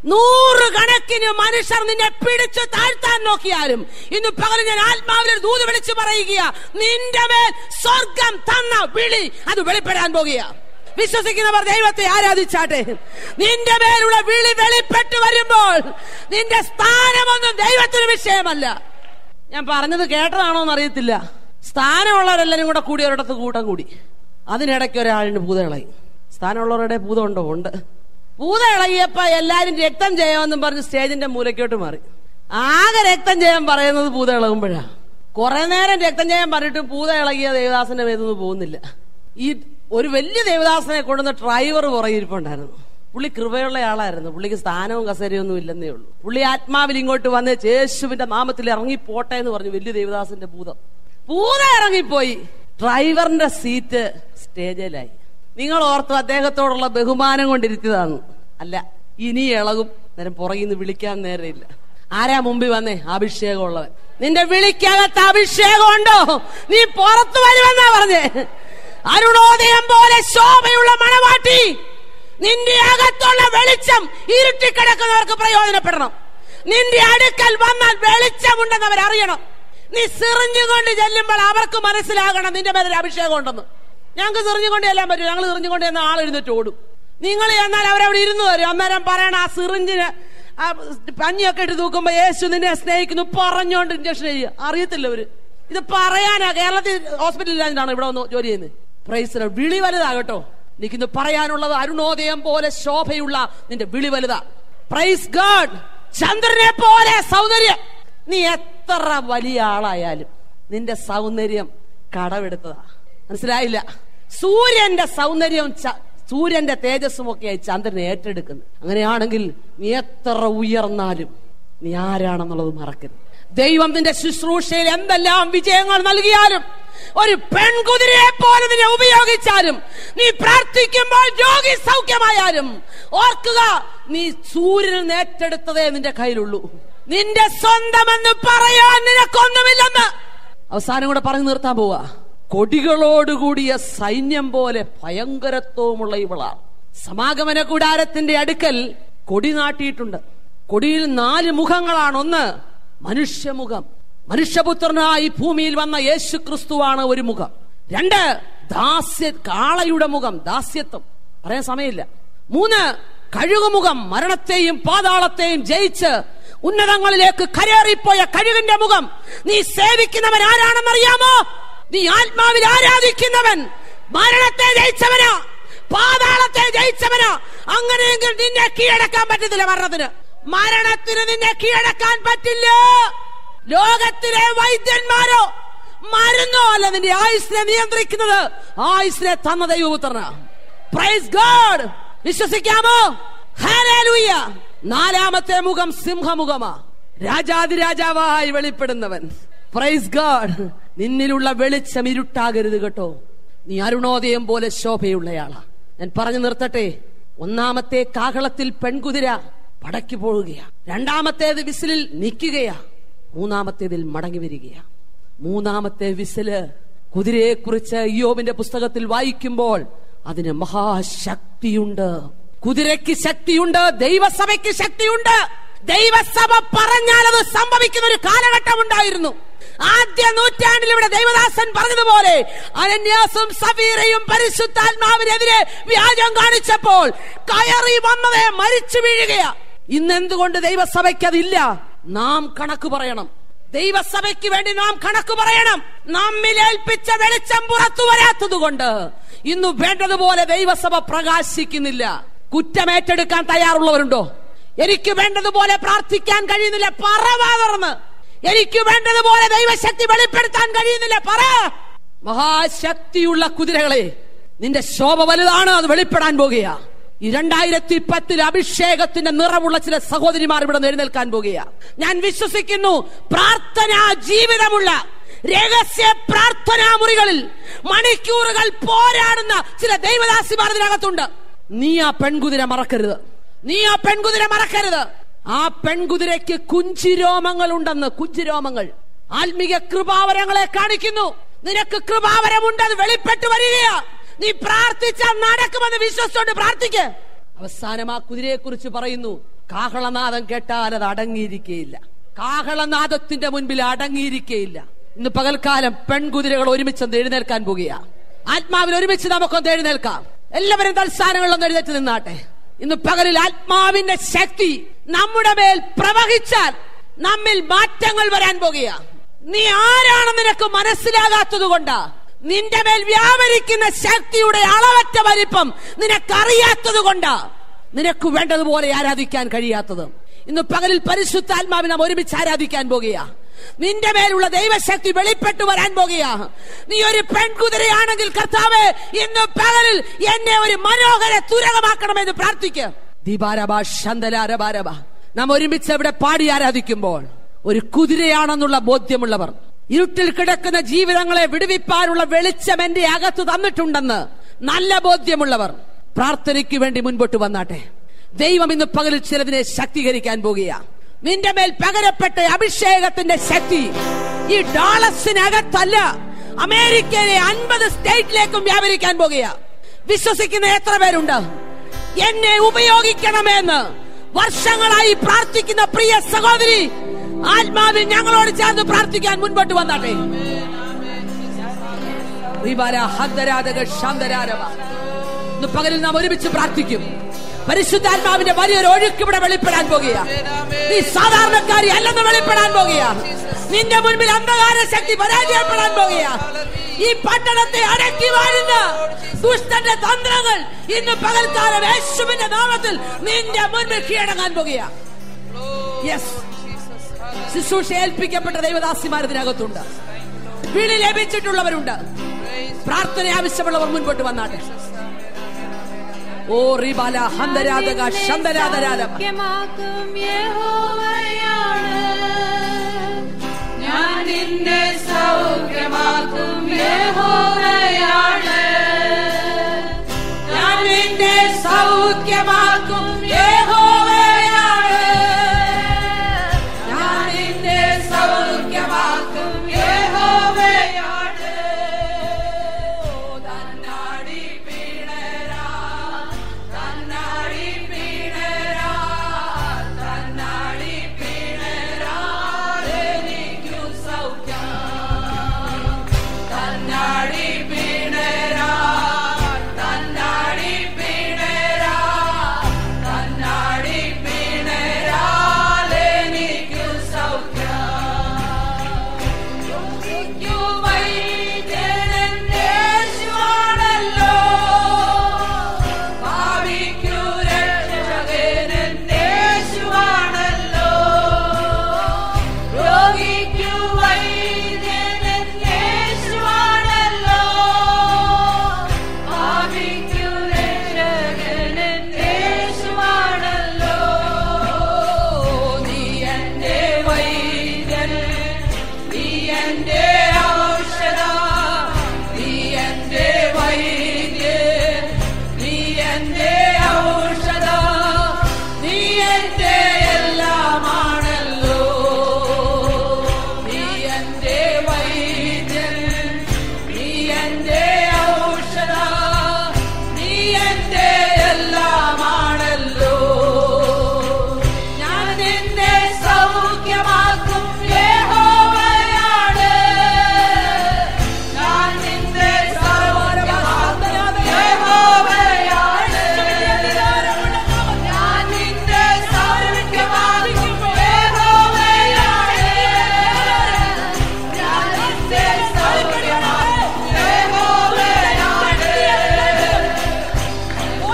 നൂറുകണക്കിന് മനുഷ്യർ നിന്നെ പിടിച്ചു താഴ്ത്താൻ നോക്കിയാലും ഇന്ന് പകൽ ഞാൻ ആത്മാവിൽ ഒരു ദൂത് വിളിച്ചു പറയുക നിന്റെ മേൽ സ്വർഗം തന്ന വിളി അത് വെളിപ്പെടാൻ പോകുക വിശ്വസിക്കുന്നവർ ദൈവത്തെ ആരാധിച്ചാട്ടെ നിന്റെ മേലുള്ള വിളി വെളിപ്പെട്ട് വരുമ്പോൾ നിന്റെ സ്ഥാനമൊന്നും ദൈവത്തിന് വിഷയമല്ല ഞാൻ പറഞ്ഞത് കേട്ടതാണോ എന്ന് അറിയത്തില്ല സ്ഥാനമുള്ളവരെല്ലാരും കൂടെ കൂടി ഒരിടത്ത് കൂട്ടം കൂടി അതിനിടയ്ക്ക് ഒരാളിന് ഭൂതകളായി സ്ഥാനമുള്ളവരുടെ ഭൂതം ഉണ്ടോ ഉണ്ട് ഭൂതം ഇളകിയപ്പോ എല്ലാരും രക്തം ചെയ്യാമെന്നും പറഞ്ഞ് സ്റ്റേജിന്റെ മൂലക്കോട്ട് മാറി ആകെ രക്തം ചെയ്യാൻ പറയുന്നത് ഭൂതം ഇളകുമ്പോഴാ കുറെ നേരം രക്തം ചെയ്യാൻ പറഞ്ഞിട്ടും ഭൂതം ഇളകിയ ദേവദാസന്റെ മേതൊന്നും പോകുന്നില്ല ഈ ഒരു വലിയ ദേവദാസനെ കൊണ്ടുവന്ന ഡ്രൈവർ പുറകിരിപ്പുണ്ടായിരുന്നു പുള്ളി കൃപയുള്ള ആളായിരുന്നു പുള്ളിക്ക് സ്ഥാനവും കസേരയൊന്നും ഇല്ലെന്നേ ഉള്ളൂ പുള്ളി ആത്മാവിൽ ഇങ്ങോട്ട് വന്ന് യേശുവിന്റെ നാമത്തിൽ ഇറങ്ങി പോട്ടെ എന്ന് പറഞ്ഞു വലിയ ദേവദാസന്റെ ഭൂതം ഭൂതം ഇറങ്ങിപ്പോയി ഡ്രൈവറിന്റെ സീറ്റ് സ്റ്റേജിലായി നിങ്ങൾ ഓർത്തു അദ്ദേഹത്തോടുള്ള ബഹുമാനം കൊണ്ടിരുത്തിയതാണ് അല്ല ഇനി ഇളകും നേരം പുറകിൽ നിന്ന് വിളിക്കാൻ നേരമില്ല ആരാ മുമ്പിൽ വന്നേ അഭിഷേകമുള്ളവൻ നിന്റെ വിളിക്കകത്ത് അഭിഷേകമുണ്ടോ നീ പുറത്തു വരുമെന്നാ പറഞ്ഞേ അരുണോദയം പോലെ ശോഭയുള്ള മണവാട്ടി നിന്റെ അകത്തുള്ള വെളിച്ചം ഇരുട്ടിക്കിടക്കുന്നവർക്ക് പ്രയോജനപ്പെടണം നിന്റെ അടുക്കൽ വന്നാൽ വെളിച്ചമുണ്ടെന്ന് അവർ അറിയണം നീ സിറിഞ്ഞുകൊണ്ട് ചെല്ലുമ്പോൾ അവർക്ക് മനസ്സിലാകണം നിന്റെ മേലൊരു അഭിഷേകം ഉണ്ടെന്ന് ഞങ്ങൾക്ക് സിറിഞ്ഞുകൊണ്ട് ചെല്ലാൻ പറ്റും ഞങ്ങൾ സിറിഞ്ഞുകൊണ്ട് ചെന്ന ആൾ എഴുന്നേറ്റ് ഓടും നിങ്ങൾ എന്നാൽ അവരവിടെ ഇരുന്ന് വരും അന്നേരം പറയണ ആ സിറിഞ്ചിന് ആ പഞ്ഞിയൊക്കെ ഇട്ട് തൂക്കുമ്പോ യേശു നിന്നെ സ്നേഹിക്കുന്നു പറഞ്ഞോണ്ട് ഇഞ്ചക്ഷൻ ചെയ്യുക അറിയത്തില്ല അവര് ഇത് പറയാനാ കേരളത്തിൽ ഹോസ്പിറ്റലിലാണ് ഇവിടെ വന്ന് ജോലി ചെയ്യുന്നത് പ്രൈസ് വിളി വലുതാകട്ടോ എനിക്കിന്ന് പറയാനുള്ളത് അരുണോദയം പോലെ ശോഭയുള്ള നിന്റെ വിളി വലുതാ പ്രൈസ് ഗാഡ് ചന്ദ്രനെ പോലെ സൗന്ദര്യം നീ എത്ര വലിയ ആളായാലും നിന്റെ സൗന്ദര്യം കടമെടുത്തതാ മനസ്സിലായില്ല സൂര്യന്റെ സൗന്ദര്യവും ച- സൂര്യന്റെ തേജസ്സും ഒക്കെയായി ചന്ദ്രൻ ഏറ്റെടുക്കുന്നു അങ്ങനെയാണെങ്കിൽ നീ എത്ര ഉയർന്നാലും നീ ആരാണെന്നുള്ളത് മറക്കരുത് ദൈവം നിന്റെ ശുശ്രൂഷയിൽ എന്തെല്ലാം വിജയങ്ങൾ നൽകിയാലും ഒരു പെൺകുതിരയെ പോലെ നിന്നെ ഉപയോഗിച്ചാലും നീ പ്രാർത്ഥിക്കുമ്പോൾ രോഗി സൗഖ്യമായാലും ഓർക്കുക നീ സൂര്യനിൽ നിന്ന് ഏറ്റെടുത്തതേ നിന്റെ കയ്യിലുള്ളൂ നിന്റെ സ്വന്തമെന്ന് പറയാൻ നിനക്കൊന്നുമില്ലെന്ന് അവസാനം കൂടെ പറഞ്ഞു നിർത്താൻ പോവാ കൊടികളോടുകൂടിയ സൈന്യം പോലെ ഭയങ്കരത്വമുള്ള ഇവളാണ് സമാഗമന കൂടാരത്തിന്റെ അടുക്കൽ കൊടി നാട്ടിയിട്ടുണ്ട് കൊടിയിൽ നാല് മുഖങ്ങളാണ് ഒന്ന് മനുഷ്യമുഖം മനുഷ്യപുത്രനായി ഭൂമിയിൽ വന്ന യേശു ക്രിസ്തുവാണ് ഒരു മുഖം രണ്ട് ദാസ്യ കാളയുടെ മുഖം ദാസ്യത്വം പറയാൻ സമയമില്ല മൂന്ന് കഴുകുമുഖം മരണത്തെയും പാതാളത്തെയും ജയിച്ച് ഉന്നതങ്ങളിലേക്ക് കരേറിപ്പോയ കഴുകിന്റെ മുഖം നീ സേവിക്കുന്നവൻ ആരാണെന്നറിയാമോ നീ ആത്മാവിൽ ആരാധിക്കുന്നവൻ മരണത്തെ ജയിച്ചവനാ പാതാളത്തെ ജയിച്ചവനാ അങ്ങനെയെങ്കിൽ നിന്നെ കീഴടക്കാൻ പറ്റത്തില്ല മരണത്തിന് മരണത്തിന് നിന്നെ കീഴടക്കാൻ പറ്റില്ല ലോകത്തിലെ വൈദ്യന്മാരോ മരുന്നോ അല്ല നിന്റെ ആയുസിനെ നിയന്ത്രിക്കുന്നത് ആയുസിനെ തന്ന ദൈവപുത്രനാ പ്രൈസ് ഗോഡ് വിശ്വസിക്കാമോ ഹല്ലേലൂയ നാലാമത്തെ മുഖം സിംഹമുഖമാ രാജാതിരാജാവായി വെളിപ്പെടുന്നവൻ പ്രൈസ് ഗോഡ് നിന്നിലുള്ള വെളിച്ചം ഇരുട്ടാകരുത് കേട്ടോ നീ അരുണോദയം പോലെ ശോഭയുള്ളയാളാ ഞാൻ പറഞ്ഞു നിർത്തട്ടെ ഒന്നാമത്തെ കാഹളത്തിൽ പെൺകുതിര പടയ്ക്ക് പോവുകയാ രണ്ടാമത്തേത് വിസിലിൽ നിൽക്കുകയാ മൂന്നാമത്തേതിൽ മടങ്ങി വരികയാ മൂന്നാമത്തെ വിസില് കുതിരയെ കുറിച്ച് യോബിന്റെ പുസ്തകത്തിൽ വായിക്കുമ്പോൾ അതിന് മഹാശക്തിയുണ്ട് കുതിരയ്ക്ക് ശക്തിയുണ്ട് ദൈവസഭയ്ക്ക് ശക്തിയുണ്ട് ദൈവസഭ പറഞ്ഞാൽ അത് സംഭവിക്കുന്ന ഒരു കാലഘട്ടം ഉണ്ടായിരുന്നു ആദ്യ നൂറ്റാണ്ടിൽ ഇവിടെ ദൈവദാസൻ പറഞ്ഞതുപോലെ അനന്യാസും സഫീറയും പരിശുദ്ധാത്മാവിനെതിരെ വ്യാജം കാണിച്ചപ്പോൾ കയറി വന്നതേ മരിച്ചു വീഴുകയാ ഇന്ന് എന്തുകൊണ്ട് ദൈവസഭയ്ക്ക് അതില്ല നാം കണക്ക് പറയണം ദൈവസഭയ്ക്ക് വേണ്ടി നാം കണക്ക് പറയണം നമ്മിൽ ഏൽപ്പിച്ച വെളിച്ചം പുറത്തു വരാത്തത് കൊണ്ട് ഇന്ന് വേണ്ടതുപോലെ ദൈവസഭ പ്രകാശിക്കുന്നില്ല കുറ്റമേറ്റെടുക്കാൻ തയ്യാറുള്ളവരുണ്ടോ എനിക്ക് വേണ്ടതുപോലെ പ്രാർത്ഥിക്കാൻ കഴിയുന്നില്ല പറവാ തുറന്ന് എനിക്ക് വേണ്ടതുപോലെ ദൈവശക്തി വെളിപ്പെടുത്താൻ കഴിയുന്നില്ല പറ മഹാശക്തിയുള്ള കുതിരകളെ നിന്റെ ശോഭ വലുതാണ് അത് വെളിപ്പെടാൻ പോകുകയാ ഈ രണ്ടായിരത്തി പത്തിൽ അഭിഷേകത്തിന്റെ നിറമുള്ള ചില സഹോദരിമാർ ഇവിടെ നിന്ന് എഴുന്നേൽക്കാൻ പോകുകയാ ഞാൻ വിശ്വസിക്കുന്നു പ്രാർത്ഥനാ ജീവിതമുള്ള രഹസ്യ പ്രാർത്ഥനാ മുറികളിൽ മണിക്കൂറുകൾ പോരാടുന്ന ചില ദൈവദാസിമാർ ഇതിനകത്തുണ്ട് നീ ആ പെൺകുതിര മറക്കരുത് നീ ആ പെൺകുതിര മറക്കരുത് ആ പെൺകുതിരയ്ക്ക് കുഞ്ചിരോമങ്ങൾ ഉണ്ടെന്ന് കുഞ്ചിരോമങ്ങൾ ആത്മീക കൃപാവരങ്ങളെ കാണിക്കുന്നു നിനക്ക് കൃപാവരമുണ്ട് അത് വെളിപ്പെട്ട് വരികയാ നീ പ്രാർത്ഥിച്ചാൽ നടക്കുമെന്ന് വിശ്വസിച്ചുകൊണ്ട് പ്രാർത്ഥിക്ക് അവസാനം ആ കുതിരയെ കുറിച്ച് പറയുന്നു കാഹളനാദം കേട്ടാൽ അത് അടങ്ങിയിരിക്കുകയില്ല കാഹളനാദത്തിന്റെ മുൻപിൽ അടങ്ങിയിരിക്കുകയില്ല ഇന്ന് പകൽക്കാലം പെൺകുതിരകൾ ഒരുമിച്ച് എഴുന്നേൽക്കാൻ പോകുകയാ ആത്മാവിൽ ഒരുമിച്ച് നമുക്കൊന്ന് എഴുന്നേൽക്കാം എല്ലാവരും തൽസ്ഥാനങ്ങളിലൊന്ന് എഴുന്നേറ്റ് നിന്നാട്ടെ ഇന്ന് പകലിൽ ആത്മാവിന്റെ ശക്തി നമ്മുടെ മേൽ പ്രവഹിച്ചാൽ നമ്മിൽ മാറ്റങ്ങൾ വരാൻ പോകുകയാ നീ ആരാണെന്ന് നിനക്ക് മനസ്സിലാകാത്തത് കൊണ്ടാ നിന്റെ മേൽ വ്യാപരിക്കുന്ന ശക്തിയുടെ അളവറ്റ വലിപ്പം നിനക്കറിയാത്തത് കൊണ്ടാ നിനക്ക് വേണ്ടതുപോലെ ആരാധിക്കാൻ കഴിയാത്തത് ഇന്ന് പകലിൽ പരിശുദ്ധാത്മാവിനെ നാം ഒരുമിച്ച് ആരാധിക്കാൻ പോകുകയാ നിന്റെ മേലുള്ള ദൈവശക്തി വെളിപ്പെട്ടു വരാൻ പോകുകയാ നീ ഒരു പെൺകുതിരയാണെങ്കിൽ കർത്താവ് ഇന്ന് പകലിൽ എന്നെ ഒരു മനോഹര തുരകമാക്കണമെന്ന് പ്രാർത്ഥിക്ക് ദീപാരബ ശന്തലാരബാരബ നാം ഒരുമിച്ച് ഇവിടെ പാടി ആരാധിക്കുമ്പോൾ ഒരു കുതിരയാണെന്നുള്ള ബോധ്യമുള്ളവർ ഇരുട്ടിൽ കിടക്കുന്ന ജീവിതങ്ങളെ വിടുവിപ്പാനുള്ള വെളിച്ചം എന്റെ അകത്ത് തന്നിട്ടുണ്ടെന്ന് നല്ല ബോധ്യമുള്ളവർ പ്രാർത്ഥനയ്ക്ക് വേണ്ടി മുൻപോട്ട് വന്നാട്ടെ ദൈവം ഇന്ന് പകലിൽ ചിലതിനെ ശക്തീകരിക്കാൻ പോകുകയാ നിന്റെ മേൽ പകരപ്പെട്ട അഭിഷേകത്തിന്റെ ശക്തി ഈ ഡാളസിനകത്തല്ല അമേരിക്കയിലെ അൻപത് സ്റ്റേറ്റിലേക്കും വ്യാപരിക്കാൻ പോകുകയാ വിശ്വസിക്കുന്ന എത്ര പേരുണ്ട് എന്നെ ഉപയോഗിക്കണമെന്ന് വർഷങ്ങളായി പ്രാർത്ഥിക്കുന്ന പ്രിയ സഹോദരി ആത്മാവിൽ ഞങ്ങളോട് ചേർന്ന് പ്രാർത്ഥിക്കാൻ മുൻപോട്ട് വന്നാട്ടെ റിബാര ഹദ്ദരാധക ശാന്തരാരവ. ഇന്ന് പകലിൽ നാം ഒരുമിച്ച് പ്രാർത്ഥിക്കും പരിശുദ്ധാത്മാവിന്റെ വലിയൊരു ഒഴുക്ക് ഇവിടെ വെളിപ്പെടാൻ പോകുകയാ നീ സാധാരണക്കാരി അല്ലെന്ന് വെളിപ്പെടാൻ പോകുകയാ നിന്റെ മുൻപിൽ അന്ധകാര ശക്തി പരാജയപ്പെടാൻ പോകുകയാ ഈ പട്ടണത്തെ അടക്കി വാഴുന്ന ദുഷ്ടന്റെ തന്ത്രങ്ങൾ ഇന്ന് പകൽക്കാലം യേശുവിന്റെ നാമത്തിൽ നിന്റെ മുൻപിൽ കീഴടങ്ങാൻ പോകുകയാ യെസ് ശുശ്രൂഷ ഏൽപ്പിക്കപ്പെട്ട ദൈവദാസിമാർ ഇതിനകത്തുണ്ട് വിളി ലഭിച്ചിട്ടുള്ളവരുണ്ട് പ്രാർത്ഥന ആവശ്യമുള്ളവർ മുൻപോട്ട് വന്നാട്ടെ ഓ റിബാല ഹന്തരാധക ശന്തരാധരാലം സൗഖ്യമാക്കും യഹോവയാണ്. ഞാൻ നിന്നെ സൗഖ്യമാക്കും യഹോവയാണ്. ഞാൻ നിന്നെ സൗഖ്യമാക്കും യഹോവയാണ് ഞാൻ നിന്നെ സൗഖ്യമാക്കും യഹോവയാണ് എന്റെ എല്ലാമാണല്ലോ ഞാൻ നിന്നെ സൗഖ്യമാക്കും യഹോവയാണ് ഞാൻ നിന്നെ സൗഖ്യമാക്കും യഹോവയാണ് ഞാൻ നിന്നെ സൗഖ്യമാക്കും യഹോവയാണ് ഞാൻ നിന്നെ സൗഖ്യമാക്കും യഹോവയാണ്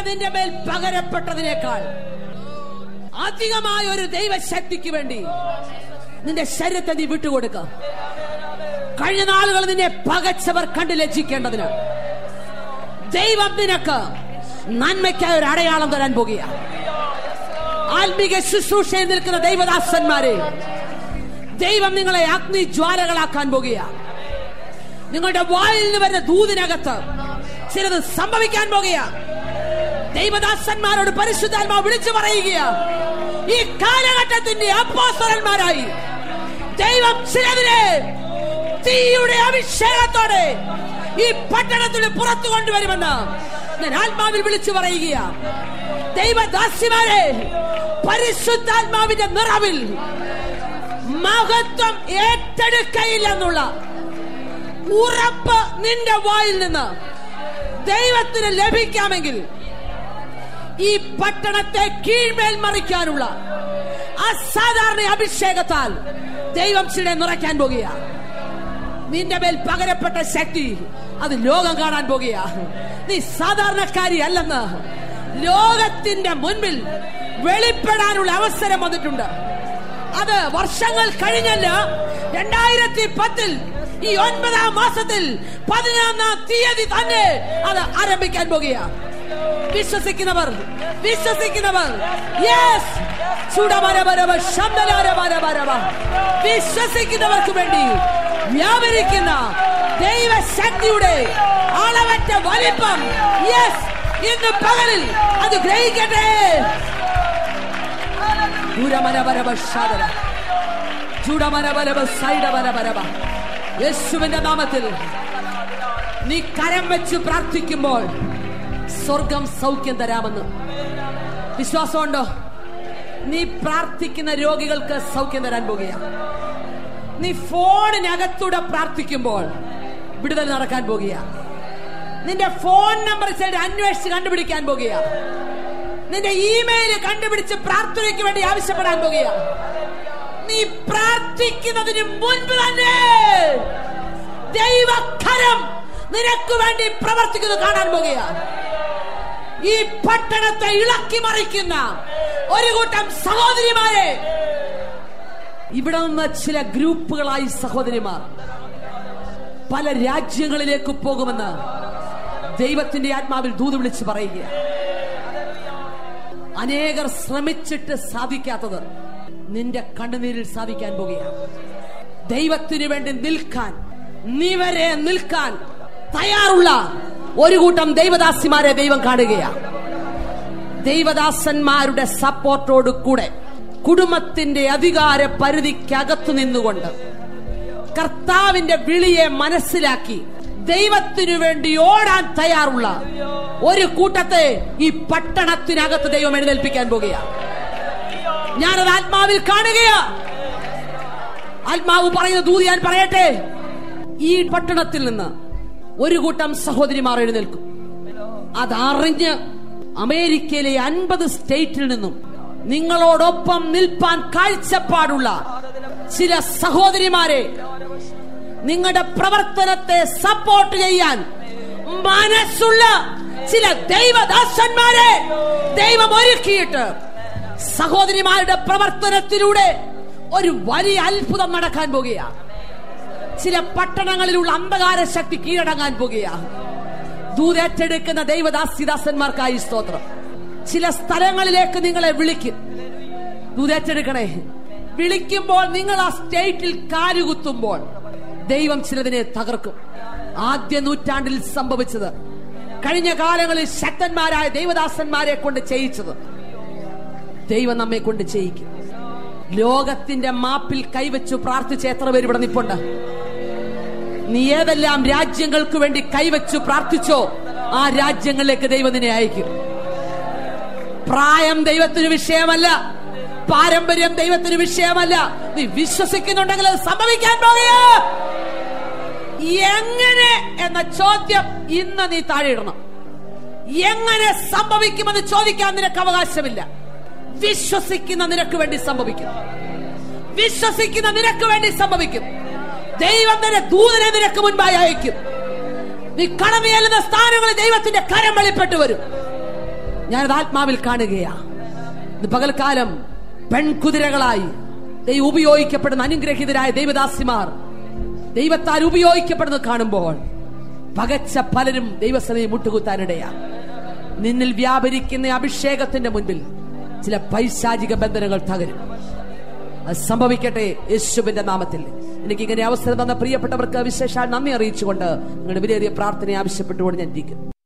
നിന്റെ മേൽ പകരപ്പെട്ടതിനേക്കാൾ അധികമായ ഒരു ദൈവശക്തിക്ക് വേണ്ടി നിന്റെ ശരീരത്തെ നീ വിട്ടുകൊടുക്ക കഴിഞ്ഞ നാളുകൾ നിന്നെ പകച്ചവർ കണ്ടു ലജ്ജിക്കേണ്ടതിന് ദൈവം നിനക്ക് നന്മയ്ക്കായ ഒരു അടയാളം തരാൻ പോകുക ആത്മീക ശുശ്രൂഷയിൽ നിൽക്കുന്ന ദൈവദാസന്മാരെ ദൈവം നിങ്ങളെ അഗ്നി ജ്വാലകളാക്കാൻ പോകുക നിങ്ങളുടെ വായിൽ നിന്ന് വരുന്ന ദൂതിനകത്ത് ചിലത് സംഭവിക്കാൻ പോകുക ദൈവദാസന്മാരോട് പരിശുദ്ധാത്മാവ് വിളിച്ചു പറയുക ഈ കാലഘട്ടത്തിന്റെ അപ്പോസ്തലന്മാരായി ദൈവം ചിലതിനെ തീയുടെ അഭിഷേകത്തോടെ ഈ പട്ടണത്തിന് പുറത്തു കൊണ്ടുവരുമെന്ന് ഞാൻ ആത്മാവിൽ വിളിച്ചു പറയുക ദൈവദാസിമാരെ പരിശുദ്ധാത്മാവിന്റെ നിറവിൽ മഹത്വം ഏറ്റെടുക്കയില്ലെന്നുള്ള ഉറപ്പ് നിന്റെ വായിൽ നിന്ന് ദൈവത്തിന് ലഭിക്കാമെങ്കിൽ ഈ പട്ടണത്തെ കീഴ്മേൽ മറിക്കാനുള്ള അസാധാരണ അഭിഷേകത്താൽ ദൈവം ചില നിറയ്ക്കാൻ പോകുക നിന്റെ മേൽ പകരപ്പെട്ട ശക്തി അത് ലോകം കാണാൻ പോകുക നീ സാധാരണക്കാരി അല്ലെന്ന് ലോകത്തിന്റെ മുൻപിൽ വെളിപ്പെടാനുള്ള അവസരം വന്നിട്ടുണ്ട് അത് വർഷങ്ങൾ കഴിഞ്ഞല്ല രണ്ടായിരത്തി പത്തിൽ ഈ ഒൻപതാം മാസത്തിൽ പതിനൊന്നാം തീയതി തന്നെ അത് ആരംഭിക്കാൻ പോകുക വിശ്വസിക്കുന്നവർ വിശ്വസിക്കുന്നവർ യെസ് ചൂടമരമരവ ശബ്ദലാരമരമരവ വിശ്വസിക്കുന്നവർക്ക് വേണ്ടി വ്യാപരിക്കുന്ന ദൈവശക്തിയുടെ അളവറ്റ വലിപ്പം യെസ് ഇന്ന് പകലിൽ അത് ഗ്രഹിക്കട്ടെ ദൂരമരമരവ ശാദര ചൂടമരമരവ സൈഡമരമരവ യേശുവിന്റെ നാമത്തിൽ നീ കരം വെച്ച് പ്രാർത്ഥിക്കുമ്പോൾ സ്വർഗം സൗഖ്യം തരാമെന്ന് വിശ്വാസമുണ്ടോ നീ പ്രാർത്ഥിക്കുന്ന രോഗികൾക്ക് സൗഖ്യം തരാൻ പോകുകയാണ് നീ ഫോണിനകത്തൂടെ പ്രാർത്ഥിക്കുമ്പോൾ വിടുതൽ നടക്കാൻ പോകുക നിന്റെ ഫോൺ നമ്പർ ചിലർ അന്വേഷിച്ച് കണ്ടുപിടിക്കാൻ പോകുക നിന്റെ ഇമെയിൽ കണ്ടുപിടിച്ച് പ്രാർത്ഥനയ്ക്ക് വേണ്ടി ആവശ്യപ്പെടാൻ പോകുക നീ പ്രാർത്ഥിക്കുന്നതിന് മുൻപ് തന്നെ ദൈവകരം നിനക്ക് വേണ്ടി പ്രവർത്തിക്കുന്നത് കാണാൻ പോകുക ഈ പട്ടണത്തെ ഇളക്കി മറിക്കുന്ന ഒരു കൂട്ടം സഹോദരിമാരെ ഇവിടെ നിന്ന് ചില ഗ്രൂപ്പുകളായി സഹോദരിമാർ പല രാജ്യങ്ങളിലേക്ക് പോകുമെന്ന് ദൈവത്തിന്റെ ആത്മാവിൽ ദൂത് വിളിച്ച് പറയുക അനേകർ ശ്രമിച്ചിട്ട് സാധിക്കാത്തത് നിന്റെ കണ്ണുനീരിൽ സാധിക്കാൻ പോകുകയാണ് ദൈവത്തിന് വേണ്ടി നിൽക്കാൻ നീ വരെ നിൽക്കാൻ തയ്യാറുള്ള ഒരു കൂട്ടം ദൈവദാസിമാരെ ദൈവം കാണുകയാണ് ദൈവദാസന്മാരുടെ സപ്പോർട്ടോട് കൂടെ കുടുംബത്തിന്റെ അധികാര പരിധിക്കകത്തു നിന്നുകൊണ്ട് കർത്താവിന്റെ വിളിയെ മനസ്സിലാക്കി ദൈവത്തിനു വേണ്ടി ഓടാൻ തയ്യാറുള്ള ഒരു കൂട്ടത്തെ ഈ പട്ടണത്തിനകത്ത് ദൈവം എഴുന്നേൽപ്പിക്കാൻ പോകുകയാണ് ഞാനത് ആത്മാവിൽ കാണുകയാ ആത്മാവ് പറയുന്ന ദൂതി ഞാൻ പറയട്ടെ ഈ പട്ടണത്തിൽ നിന്ന് ഒരു കൂട്ടം സഹോദരിമാർ എഴുന്നേൽക്കും അതറിഞ്ഞ് അമേരിക്കയിലെ അൻപത് സ്റ്റേറ്റിൽ നിന്നും നിങ്ങളോടൊപ്പം നിൽപ്പാൻ കാഴ്ചപ്പാടുള്ള ചില സഹോദരിമാരെ നിങ്ങളുടെ പ്രവർത്തനത്തെ സപ്പോർട്ട് ചെയ്യാൻ മനസ്സുള്ള ചില ദൈവദാസന്മാരെ ദൈവം ഒരുക്കിയിട്ട് സഹോദരിമാരുടെ പ്രവർത്തനത്തിലൂടെ ഒരു വലിയ അത്ഭുതം നടക്കാൻ പോകുകയാണ് ചില പട്ടണങ്ങളിലുള്ള അന്ധകാര ശക്തി കീഴടങ്ങാൻ പോകുകയാണ് ദൂതേറ്റെടുക്കുന്ന ദൈവദാസിദാസന്മാർക്കായി സ്തോത്രം ചില സ്ഥലങ്ങളിലേക്ക് നിങ്ങളെ വിളിക്കും ദൂതേറ്റെടുക്കണേ വിളിക്കുമ്പോൾ നിങ്ങൾ ആ സ്റ്റേറ്റിൽ കാലുകുത്തുമ്പോൾ ദൈവം ചിലതിനെ തകർക്കും ആദ്യ നൂറ്റാണ്ടിൽ സംഭവിച്ചത് കഴിഞ്ഞ കാലങ്ങളിൽ ശക്തന്മാരായ ദൈവദാസന്മാരെ കൊണ്ട് ചെയ്യിച്ചത് ദൈവം നമ്മെ കൊണ്ട് ചെയ്യിക്കും ലോകത്തിന്റെ മാപ്പിൽ കൈവച്ചു പ്രാർത്ഥിച്ച എത്ര പേര് ഇവിടെ നിപ്പുണ്ട് നീ ഏതെല്ലാം രാജ്യങ്ങൾക്ക് വേണ്ടി കൈവച്ചു പ്രാർത്ഥിച്ചോ ആ രാജ്യങ്ങളിലേക്ക് ദൈവം നിന്നെ അയക്കും പ്രായം ദൈവത്തിന് വിഷയമല്ല പാരമ്പര്യം ദൈവത്തിന് വിഷയമല്ല നീ വിശ്വസിക്കുന്നുണ്ടെങ്കിൽ അത് സംഭവിക്കാൻ പോകുക എങ്ങനെ എന്ന ചോദ്യം ഇന്ന് നീ താഴെയിടണം എങ്ങനെ സംഭവിക്കുമെന്ന് ചോദിക്കാൻ നിനക്ക് അവകാശമില്ല വിശ്വസിക്കുന്ന നിനക്ക് വേണ്ടി സംഭവിക്കും വിശ്വസിക്കുന്ന നിനക്ക് വേണ്ടി സംഭവിക്കും ദൈവം തന്നെ ദൂതനെ നിനക്ക് മുൻപായി അയക്കും നീ കടമയേലുന്ന സ്ഥാനങ്ങളിൽ ദൈവത്തിന്റെ കരം വെളിപ്പെട്ടു വരും ഞാനത് ആത്മാവിൽ കാണുകയാ ഇന്ന് പകൽക്കാലം പെൺകുതിരകളായി ദൈവം ഉപയോഗിക്കപ്പെടുന്ന അനുഗ്രഹീതരായ ദൈവദാസിമാർ ദൈവത്താൽ ഉപയോഗിക്കപ്പെടുന്നത് കാണുമ്പോൾ പകച്ച പലരും ദൈവസനയെ മുട്ടുകുത്താനിടയാ നിന്നിൽ വ്യാപരിക്കുന്ന അഭിഷേകത്തിന്റെ മുൻപിൽ ചില പൈശാചിക ബന്ധനങ്ങൾ തകരും അത് സംഭവിക്കട്ടെ യേശുവിന്റെ നാമത്തിൽ എനിക്ക് ഇങ്ങനെ അവസരം തന്ന പ്രിയപ്പെട്ടവർക്ക് വിശേഷാൽ നന്ദി അറിയിച്ചുകൊണ്ട് നിങ്ങളുടെ വിലയേറിയ പ്രാർത്ഥനയെ ആവശ്യപ്പെട്ടുകൊണ്ട് ഞാൻ ഇരിക്കുന്നു